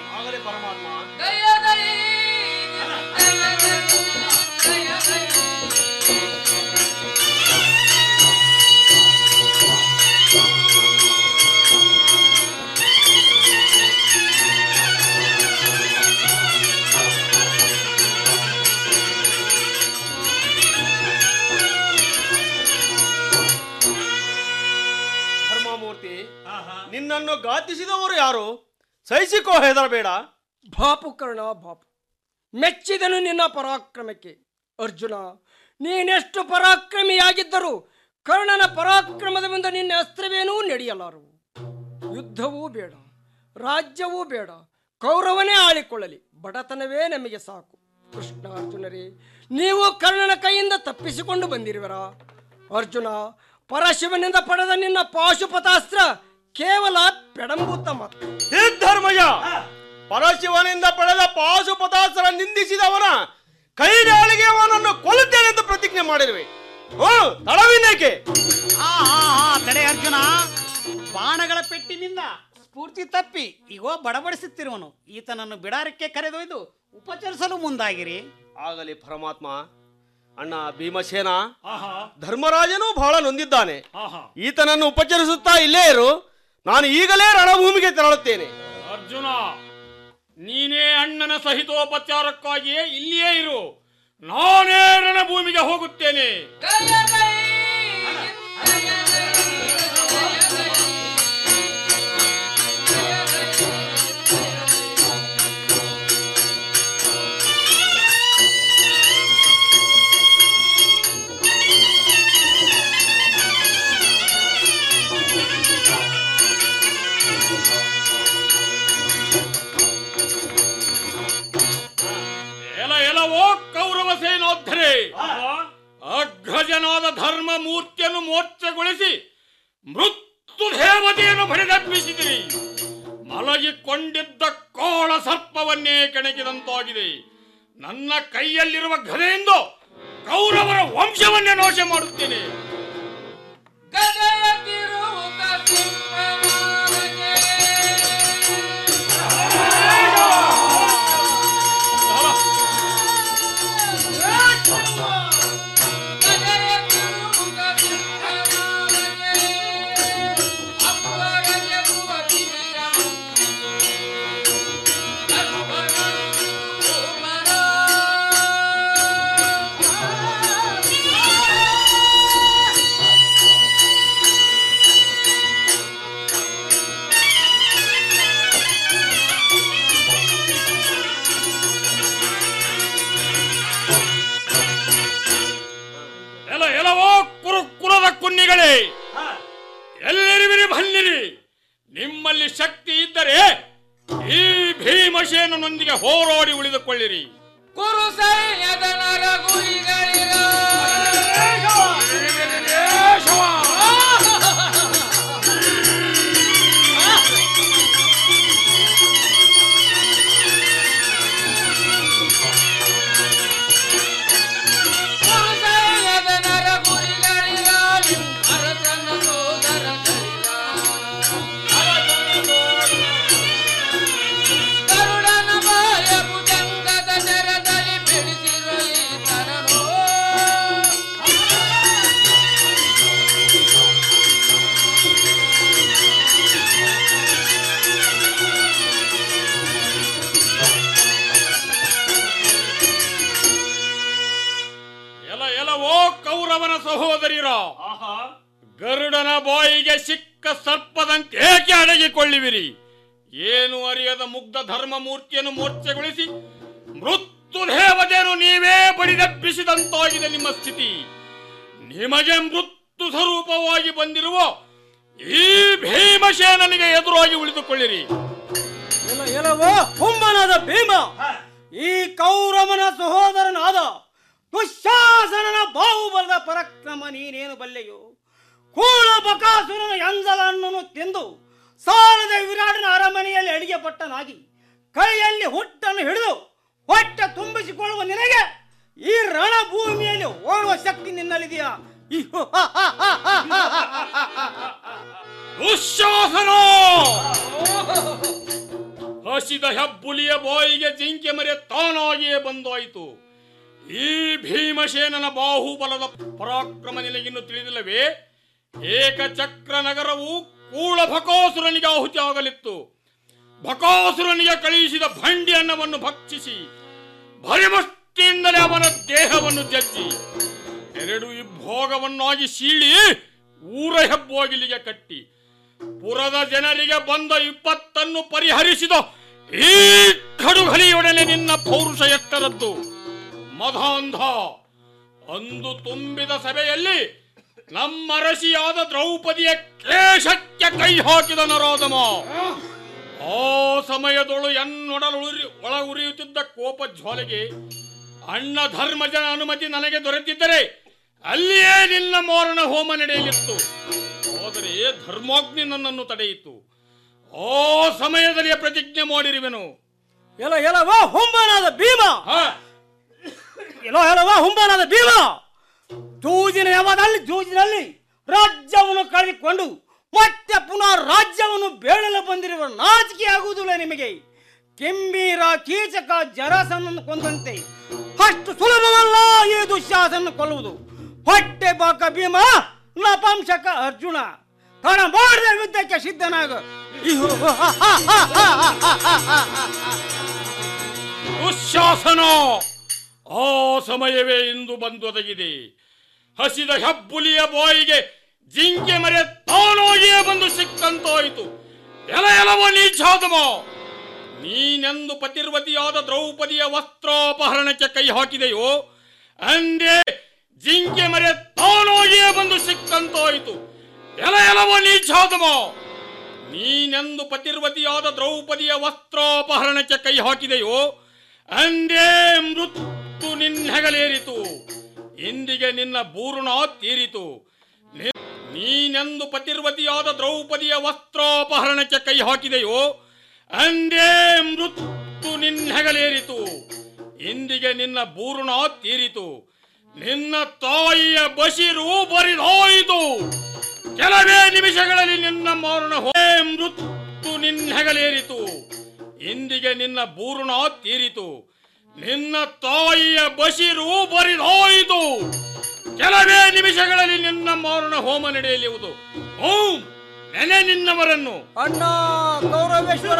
ಧರ್ಮಮೂರ್ತಿ ನಿನ್ನನ್ನು ಘಾತಿಸಿದವರು ಯಾರು ಸಹಿಸಿಕೋ ಹೆದರಬೇಡ ಬಾಪು ಕರ್ಣ ಬಾಪು ಮೆಚ್ಚಿದನು ನಿನ್ನ ಪರಾಕ್ರಮಕ್ಕೆ ಅರ್ಜುನ ನೀನೆಷ್ಟು ಪರಾಕ್ರಮಿಯಾಗಿದ್ದರೂ ಕರ್ಣನ ಪರಾಕ್ರಮದ ಮುಂದೆ ನಿನ್ನ ಅಸ್ತ್ರವೇನೂ ನಡೆಯಲಾರವು ಯುದ್ಧವೂ ಬೇಡ ರಾಜ್ಯವೂ ಬೇಡ ಕೌರವನೇ ಆಳಿಕೊಳ್ಳಲಿ ಬಡತನವೇ ನಮಗೆ ಸಾಕು ಕೃಷ್ಣ ಅರ್ಜುನರೇ ನೀವು ಕರ್ಣನ ಕೈಯಿಂದ ತಪ್ಪಿಸಿಕೊಂಡು ಬಂದಿರುವರ ಅರ್ಜುನ ಪರಶಿವನಿಂದ ಪಡೆದ ನಿನ್ನ ಪಾಶುಪತಾಸ್ತ್ರ ಕೇವಲ ಪೆಡಂಬೂತ ಮಾತ್ರ ಧರ್ಮಯ್ಯ ಪರಶಿವನಿಂದ ಪಡೆದ ಪಾಶುಪತಾಸ್ತ್ರ ನಿಂದಿಸಿದವನ ಕೈಗಾಳಿಗೆ ಅವನನ್ನು ಕೊಲ್ಲುತ್ತೇನೆಂದು ಪ್ರತಿಜ್ಞೆ ಮಾಡಿರುವೆ ಹ್ಞೂ ತಡವಿನೇಕೆ ಆ ಆ, ಆ, ತಡೆ ಅರ್ಜುನ ಬಾಣಗಳ ಪೆಟ್ಟಿನಿಂದ ಸ್ಫೂರ್ತಿ ತಪ್ಪಿ ಈಗೋ ಬಡಬಡಿಸುತ್ತಿರುವನು ಈತನನ್ನು ಬಿಡಾರಕ್ಕೆ ಕರೆದೊಯ್ದು ಉಪಚರಿಸಲು ಮುಂದಾಗಿರಿ ಆಗಲಿ ಪರಮಾತ್ಮ ಅಣ್ಣ ಭೀಮಸೇನ ಧರ್ಮರಾಜನು ಬಹಳ ನೊಂದಿದ್ದಾನೆ ಈತನನ್ನು ಉಪಚರಿಸುತ್ತಾ ಇಲ್ಲೇ ಇರು ನಾನು ಈಗಲೇ ರಣಭೂಮಿಗೆ ತೆರಳುತ್ತೇನೆ ಅರ್ಜುನ ನೀನೇ ಅಣ್ಣನ ಸಹಿತೋಪಚಾರಕ್ಕಾಗಿಯೇ ಇಲ್ಲಿಯೇ ಇರು ನಾನೇ ರಣಭೂಮಿಗೆ ಹೋಗುತ್ತೇನೆ ಎಲ ಎಲವೋ ಕೌರವ ಸೇನೋದ್ಧರೆ ಅಗ್ರಜನಾದ ಧರ್ಮ ಮೂರ್ತಿಯನ್ನು ಮೋರ್ಚೆಗೊಳಿಸಿ ಮೃತ್ಯು ದೇವತೆಯನ್ನು ಬಡಿದಬ್ಬಿಸಿದಿರಿ ಮಲಗಿಕೊಂಡಿದ್ದ ಕೋಳ ಸರ್ಪವನ್ನೇ ಕೆಣಕಿದಂತಾಗಿದೆ ನನ್ನ ಕೈಯಲ್ಲಿರುವ ಗದೆಯಿಂದ ಕೌರವರ ವಂಶವನ್ನೇ ನಾಶ ಮಾಡುತ್ತೇನೆ ಎಲ ಎಲವೋ ಕುರು ಕುಲದ ಕುನ್ನಿಗಳೇ ಎಲ್ಲಿರುವಿರಿ ಬನ್ನಿರಿ ನಿಮ್ಮಲ್ಲಿ ಶಕ್ತಿ ಇದ್ದರೆ ಈ ಭೀಮಸೇನನೊಂದಿಗೆ ಹೋರಾಡಿ ಉಳಿದುಕೊಳ್ಳಿರಿ ಕುರು ಸೈನ್ಯದ ನರಗುರಿಗಳಿರ ಕುರು ಸೈನ್ಯದ ನರಗುರಿಗಳಿರ ಅರಸನ ಸೋದರ ಕರುಡನ ಬಾಯ ಭುಜಂಗದ ಜರದಲ್ಲಿ ಬಿಡಿಸಿರಲಿ ತರನೋ ಎಲ ಎಲವೋ ಕೌರವನ ಸಹೋದರಿರ ಗರುಡನ ಬಾಯಿಗೆ ಸಿಕ್ಕ ಸರ್ಪದಂತೆ ಏಕೆ ಅಡಗಿಕೊಳ್ಳುವಿರಿ ಏನು ಅರಿಯದ ಮುಗ್ಧ ಧರ್ಮ ಮೂರ್ತಿಯನ್ನು ಮೋರ್ಚೆಗೊಳಿಸಿ ಮೃತ್ಯು ದೇವತೆಯನ್ನು ನೀವೇ ಬಡಿದಬ್ಬಿಸಿದಂತಾಗಿದೆ ನಿಮ್ಮ ಸ್ಥಿತಿ ನಿಮಗೆ ಮೃತ್ಯು ಸ್ವರೂಪವಾಗಿ ಬಂದಿರುವ ಈ ಭೀಮಸೇನನಿಗೆ ಎದುರಾಗಿ ಉಳಿದುಕೊಳ್ಳಿರಿ ಎಲ ಎಲವೋ ಹುಮ್ಮನಾದ ಭೀಮ ಈ ಕೌರವನ ಸಹೋದರನಾದ ದುಶ್ಯಾಸನನ ಬಾಹುಬಲದ ಪರಾಕ್ರಮ ನೀನೇನು ಬಲ್ಲೆಯೋ ಕೂಳ ಬಕಾಸುರನ ಎಂಜಲನ್ನು ತಿಂದು ಸಾಲದ ವಿರಾಟನ ಅರಮನೆಯಲ್ಲಿ ಅಡಿಗೆ ಪಟ್ಟನಾಗಿ ಕೈಯಲ್ಲಿ ಹುಟ್ಟನ್ನು ಹಿಡಿದು ಹೊಟ್ಟೆ ತುಂಬಿಸಿಕೊಳ್ಳುವ ನಿನಗೆ ಈ ರಣಭೂಮಿಯಲ್ಲಿ ಓ ನೋಡುತ್ತೀಯಾ ಇಹ್, ಹ, ಹ, ಹ, ಹ, ಹ, ಹ. ದುಶ್ಯಾಸನ ಹಸಿದ ಹೆಬ್ಬುಲಿಯ ಬಾಯಿಗೆ ಜಿಂಕೆ ಮರೆ ತಾನಾಗಿಯೇ ಬಂದಾಯಿತು ಈ ಭೀಮಸೇನನ ಬಾಹುಬಲದ ಪರಾಕ್ರಮ ನಿನಗಿನ್ನು ತಿಳಿದಿಲ್ಲವೇ ಏಕಚಕ್ರ ನಗರವು ಕೂಳ ಭಕಾಸುರನಿಗೆ ಆಹುತಿ ಆಗಲಿತ್ತು ಭಕಾಸುರನಿಗೆ ಕಳುಹಿಸಿದ ಭಂಡಿ ಅನ್ನವನ್ನು ಭಕ್ಷಿಸಿ ಭರಿಮಷ್ಟಿಯಿಂದಲೇ ಅವನ ದೇಹವನ್ನು ಜಜ್ಜಿ ಎರಡು ಇಬ್ಬೋಗವನ್ನಾಗಿ ಸೀಳಿ ಊರ ಹೆಬ್ಬೋಗಿಲಿಗೆ ಕಟ್ಟಿ ಪುರದ ಜನರಿಗೆ ಬಂದ ವಿಪತ್ತನ್ನು ಪರಿಹರಿಸಿದ ಈ ಕಡುಗಲಿಯೊಡನೆ ನಿನ್ನ ಪೌರುಷ ಎತ್ತರದ್ದು ಮಧಾಂಧ ಅಂದು ತುಂಬಿದ ಸಭೆಯಲ್ಲಿ ನಮ್ಮ ರಸಿಯಾದ ದ್ರೌಪದಿಯ ಕೇಶಕ್ಕೆ ಕೈ ಹಾಕಿದ ನರೋದಮ ಆ ಸಮಯದೊಳು ಎನ್ನೊಡಲು ಉರಿ ಒಳ ಉರಿಯುತ್ತಿದ್ದ ಕೋಪ ಜ್ವಾಲೆಗೆ ಅಣ್ಣ ಧರ್ಮಜನ ಅನುಮತಿ ನನಗೆ ದೊರೆತಿದ್ದರೆ ಅಲ್ಲಿಯೇ ನಿನ್ನ ಮಾರಣ ಹೋಮ ನಡೆಯಲಿತ್ತು ಆದರೆ ಧರ್ಮಾಗ್ನಿ ನನ್ನನ್ನು ತಡೆಯಿತು ಆ ಸಮಯದಲ್ಲಿ ಪ್ರತಿಜ್ಞೆ ಮಾಡಿರುವೆನು ಎಲ ಎಲವ ಹುಂಬನಾದ ಭೀಮ ಎಲೋ ಎಲವ ಹುಂಬನಾದ ಭೀಮ ಜೂಜಿನ ಯಾವದಲ್ಲಿ ಜೂಜಿನಲ್ಲಿ ರಾಜ್ಯವನ್ನು ಕಳೆದುಕೊಂಡು ಮತ್ತೆ ಪುನಃ ರಾಜ್ಯವನ್ನು ಬೇಡಲು ಬಂದಿರುವ ನಾಚಿಕೆ ಆಗುವುದಿಲ್ಲ ನಿಮಗೆ ಕೆಂಬೀರ ಕೀಚಕ ಜರಾಸನನ್ನು ಕೊಂದಂತೆ ಅಷ್ಟು ಸುಲಭವಲ್ಲ ಈ ದುಶ್ಯಾಸನ ಕೊಲ್ಲುವುದು ಹೊಟ್ಟೆ ಬಾಕ ಭೀಮ ನಪಂಸಕ ಅರ್ಜುನ ತಡ ಮಾಡಿದ ಯುದ್ಧಕ್ಕೆ ಸಿದ್ಧನಾಗ ಇಹು, ಹ, ಹ, ಹ, ಹ, ಹ, ಹ, ಹ, ಹ. ದುಶ್ಯಾಸನ ಆ ಸಮಯವೇ ಇಂದು ಬಂದೊದಗಿದೆ ಹಸಿದ ಹೆಬ್ಬುಲಿಯ ಬಾಯಿಗೆ ಜಿಂಕೆ ಮರೆ ತಾನಾಗಿಯೇ ಬಂದು ಸಿಕ್ಕಂತಾಯಿತು ಎಲ ಎಲವ ನೀಚಾದಮ ನೀನೆಂದು ಪತಿರ್ವತಿಯಾದ ದ್ರೌಪದಿಯ ವಸ್ತ್ರಾಪಹರಣಕ್ಕೆ ಕೈ ಹಾಕಿದೆಯೋ ಅಂದೇ ಜಿಂಕೆ ಮರೆ ತಾನಾಗಿಯೇ ಬಂದು ಸಿಕ್ಕಂತಾಯಿತು ಎಲ ಎಲವ ನೀಚಾದಮ ನೀನೆಂದು ಪತಿರ್ವತಿಯಾದ ದ್ರೌಪದಿಯ ವಸ್ತ್ರಾಪಹರಣಕ್ಕೆ ಕೈ ಹಾಕಿದೆಯೋ ಅಂದೇ ಮೃತ್ಯು ನಿನ್ನೆಗಲೇರಿತು ಇಂದಿಗೆ ನಿನ್ನ ಬೂರುಣ ತೀರಿತು ನಿ- ನೀನೆಂದು ಪತಿರ್ವತಿಯಾದ ದ್ರೌಪದಿಯ ವಸ್ತ್ರಾಪಹರಣಕ್ಕೆ ಕೈ ಹಾಕಿದೆಯೋ ಅಂದೇ ಮೃತ್ಯು ನಿನ್ನೆಗಲೇರಿತು ಇಂದಿಗೆ ನಿನ್ನ ಬೂರುಣ ತೀರಿತು ನಿನ್ನ ತಾಯಿಯ ಬಸಿರು ಬರಿದಾಯಿತು ಕೆಲವೇ ನಿಮಿಷಗಳಲ್ಲಿ ನಿನ್ನ ಮಾರಣ ಹೋ ಮೃತ್ಯು ನಿನ್ನೆಗಲೇರಿತು ಇಂದಿಗೆ ನಿನ್ನ ಬೂರುಣ ತೀರಿತು ನಿನ್ನ ತಾಯಿಯ ಬಸಿರು ಬರಿದಾಯಿತು ಕೆಲವೇ ನಿಮಿಷಗಳಲ್ಲಿ ನಿನ್ನ ಮಾರಣ ಹೋಮ ನಡೆಯಲಿರುವುದು ಓಂ ನೆನೆ ನಿನ್ನವರನ್ನು ಅಣ್ಣ ಗೌರವೇಶ್ವರ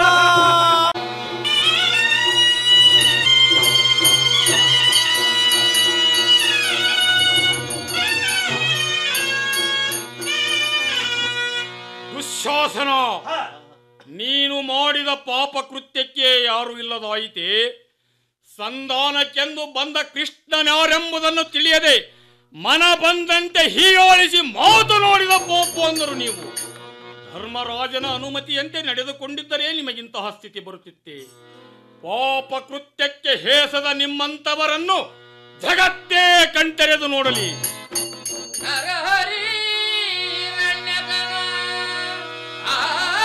ದುಶ್ಯಾಸನ ನೀನು ಮಾಡಿದ ಪಾಪ ಕೃತ್ಯಕ್ಕೆ ಯಾರು ಇಲ್ಲದಾಯಿತೆ ಸಂಧಾನಕ್ಕೆಂದು ಬಂದ ಕೃಷ್ಣನ್ಯಾರೆಂಬುದನ್ನು ತಿಳಿಯದೆ ಮನ ಬಂದಂತೆ ಹೀಯಾಳಿಸಿ ಮಾತನಾಡಿದ ಪೋಪು ಅಂದರು ನೀವು ಧರ್ಮರಾಜನ ಅನುಮತಿಯಂತೆ ನಡೆದುಕೊಂಡಿದ್ದರೆ ನಿಮಗಿಂತಹ ಸ್ಥಿತಿ ಬರುತ್ತಿತ್ತೆ ಪಾಪ ಕೃತ್ಯಕ್ಕೆ ಹೇಸದ ನಿಮ್ಮಂತವರನ್ನು ಜಗತ್ತೇ ಕಣ್ತೆರೆದು ನೋಡಲಿ ನರಹರಿ ರಣ್ಯಕನ ಆ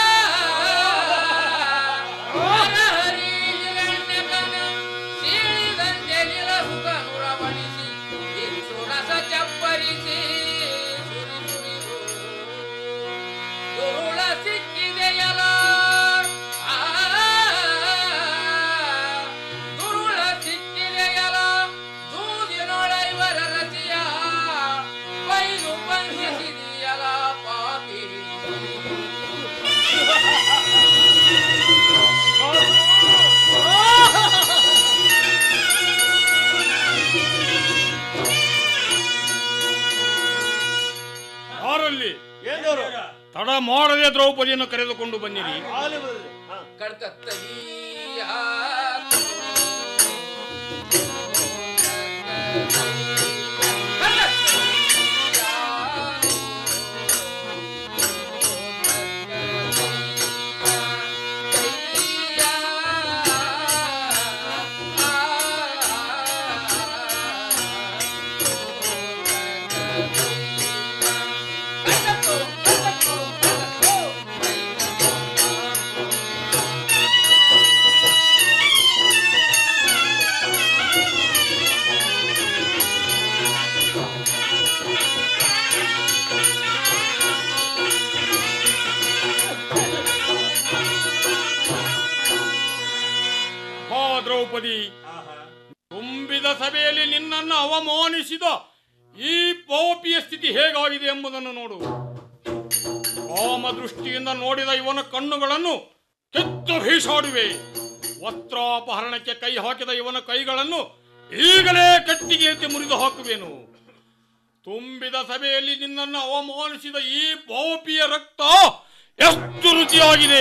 ನರಹರಿ ರಣ್ಯಕನ ಸೀಳಿದಂತೆ ನಿಲಸುಗ ನುರವಣಿಸಿ ಇಂಚು ರಸ ಚಪ್ಪರಿಸಿ ಸುರಿ ಸುರಿದು ದುರುಳ ಸಿಕ್ಕಿದೆಯಲ ಆ ದುರುಳ ಸಿಕ್ಕಿದೆಯಲ ಜೂಜಿನೊಳ ಇವರ ರಚಿಯ ಬೈದು ಬಂಧಿಸಿದೆಯಲ ಪಾಪಿ ಯಾರಲ್ಲಿ ತಡ ಮಾಡದೆ ದ್ರೌಪದಿಯನ್ನು ಕರೆದುಕೊಂಡು ಬನ್ನಿರಿ ಕಡ್ಕತ್ತಲಿಯ ಆ ದ್ರೌಪದಿ ತುಂಬಿದ ಸಭೆಯಲ್ಲಿ ನಿನ್ನನ್ನು ಅವಮಾನಿಸಿದ ಈ ಪಾಪಿಯ ಸ್ಥಿತಿ ಹೇಗಾಗಿದೆ ಎಂಬುದನ್ನು ನೋಡು ಕಾಮ ದೃಷ್ಟಿಯಿಂದ ನೋಡಿದ ಇವನ ಕಣ್ಣುಗಳನ್ನು ಕೆತ್ತು ಭೀಸಾಡುವೆ ವಸ್ತ್ರಾಪಹರಣಕ್ಕೆ ಕೈ ಹಾಕಿದ ಇವನ ಕೈಗಳನ್ನು ಈಗಲೇ ಕಟ್ಟಿಗೆ ಎತ್ತಿ ಮುರಿದು ಹಾಕುವೆನು ತುಂಬಿದ ಸಭೆಯಲ್ಲಿ ನಿನ್ನನ್ನು ಅವಮಾನಿಸಿದ ಈ ಪಾಪಿಯ ರಕ್ತ ಎಷ್ಟು ರುಚಿಯಾಗಿದೆ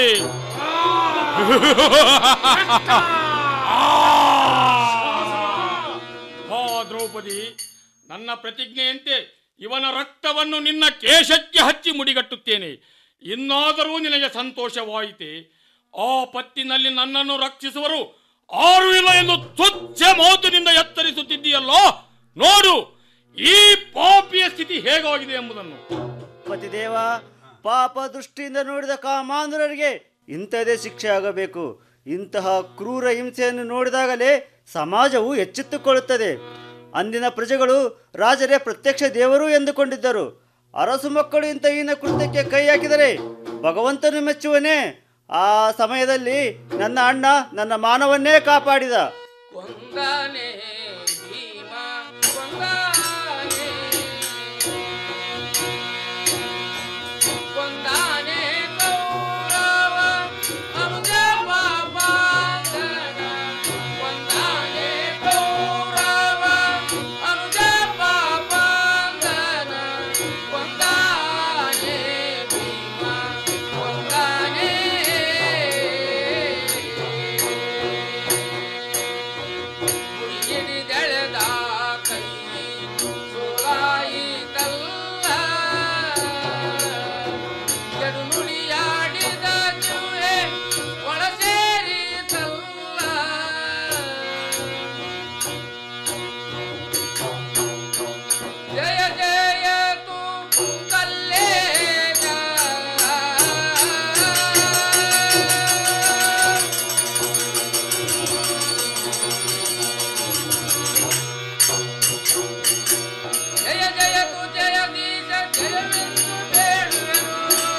ಹಾ ದ್ರೌಪದಿ ನನ್ನ ಪ್ರತಿಜ್ಞೆಯಂತೆ ಇವನ ರಕ್ತವನ್ನು ನಿನ್ನ ಕೇಶಕ್ಕೆ ಹಚ್ಚಿ ಮುಡಿಗಟ್ಟುತ್ತೇನೆ ಇನ್ನಾದರೂ ನಿನಗೆ ಸಂತೋಷವಾಯಿತೆ ಆ ಪತ್ತಿನಲ್ಲಿ ನನ್ನನ್ನು ರಕ್ಷಿಸುವರು ಆರು ಇಲ್ಲ ಎಂದು ತುಚ್ಛ ಮಾತಿನಿಂದ ಎತ್ತರಿಸುತ್ತಿದ್ದೀಯಲ್ಲ ನೋಡು ಈ ಪಾಪಿಯ ಸ್ಥಿತಿ ಹೇಗಾಗಿದೆ ಎಂಬುದನ್ನು ಪತಿದೇವ ಪಾಪ ದೃಷ್ಟಿಯಿಂದ ನೋಡಿದ ಕಾಮಾಂಧರರಿಗೆ ಇಂಥದೇ ಶಿಕ್ಷೆ ಆಗಬೇಕು ಇಂತಹ ಕ್ರೂರ ಹಿಂಸೆಯನ್ನು ನೋಡಿದಾಗಲೇ ಸಮಾಜವು ಎಚ್ಚೆತ್ತುಕೊಳ್ಳುತ್ತದೆ ಅಂದಿನ ಪ್ರಜೆಗಳು ರಾಜರೇ ಪ್ರತ್ಯಕ್ಷ ದೇವರು ಎಂದುಕೊಂಡಿದ್ದರು ಅರಸು ಮಕ್ಕಳು ಇಂಥ ಹೀನ ಕೃತ್ಯಕ್ಕೆ ಕೈ ಹಾಕಿದರೆ ಭಗವಂತನು ಮೆಚ್ಚುವನೇ ಆ ಸಮಯದಲ್ಲಿ ನನ್ನ ಅಣ್ಣ ನನ್ನ ಮಾನವನ್ನೇ ಕಾಪಾಡಿದ ಕೊಂದಾನೆ ಭೀಮ ಕೊಂದಾನೆ ಕೊಂದಾನೆ ಕೌರವ ಅನುಜ ಪಾಪಾಂಗನ ಕೊಂದಾನೆ ಕೌರವ ಅನುಜ ಪಾಪಾಂಗನ ಕೊಂದಾನೆ ಭೀಮ ಕೊಂದಾನೆ ಹಿಡಿದೆಳೆದ ಕೈ ಸೋಲಾಯಿತಲ್ಲ ಎಡು ನುಡಿಯಾಡಿದ ಜುವೆ ಒಳ ಸೇರಿತಲ್ಲ ಜಯ ಜಯ ತು ಕಲ್ಲೇಗ ಜಯ ಜಯ ತು ಜಯ ದೀಶ ಜಯವೆಂದು ಬೇಡುವೆನು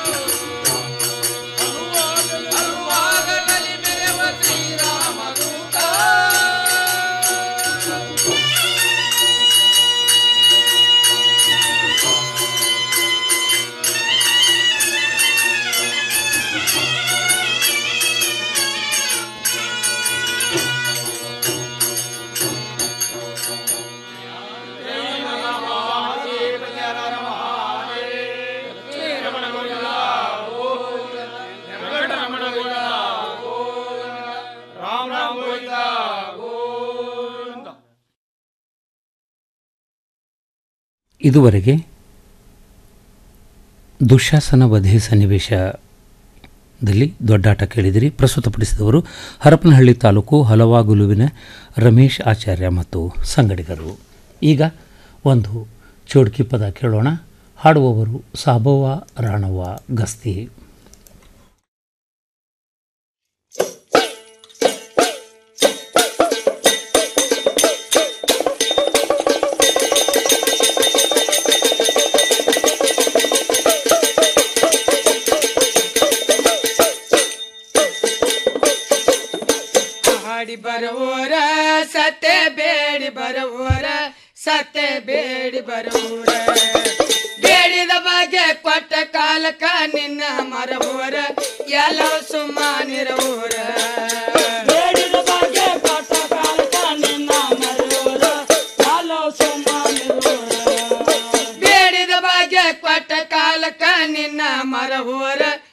ಹಲುವಾಗಲಲ್ಲಿ ಮೆರೆವ ಶ್ರೀರಾಮದೂತ ರಾಮ ರಾಮ ಗೋವಿಂದ ಗೋವಿಂದ ಇದುವರೆಗೆ ದುಶಾಸನ ವಧೆ ಸನ್ನಿವೇಶದಲ್ಲಿ ದೊಡ್ಡಾಟ ಕೇಳಿದಿರಿ ಪ್ರಸ್ತುತಪಡಿಸಿದವರು ಹರಪನಹಳ್ಳಿ ತಾಲೂಕು ಹಲವಾಗುಲುವಿನ ರಮೇಶ್ ಆಚಾರ್ಯ ಮತ್ತು ಸಂಗಡಿಗರು ಈಗ ಒಂದು ಚೋಡ್ಕಿ ಪದ ಕೇಳೋಣ ಹಾಡುವವರು ಸಾಬವ್ವ ರಾಣವ್ವ ಗಸ್ತಿ ಹಾಡಿ ಬರುವೋರ ಸತ್ತೆ ಬೇಡಿ ಬರುವೋರ ಸತ್ತೆ ಬೇಡಿ ಬರುವೋರ ಬೇಡಿದ ಬಗ್ಗೆ ಕೊಟ್ಟ ಕಾಲಕ ನಿನ್ನ ಮರಬೋರ ಎಲ್ಲವ ಸುಮ್ಮನಿರವೋರ ಬೇಡಿದ ಬಗ್ಗೆ ಕೊಟ್ಟ ಕಾಲಕ ನಿನ್ನ ಮರಬೋರ ಎಲ್ಲವ ಸುಮ್ಮನಿರವೋರ ಬೇಡಿದ ಬಗ್ಗೆ ಕೊಟ್ಟ ಕಾಲಕ ನಿನ್ನ ಮರಬೋರ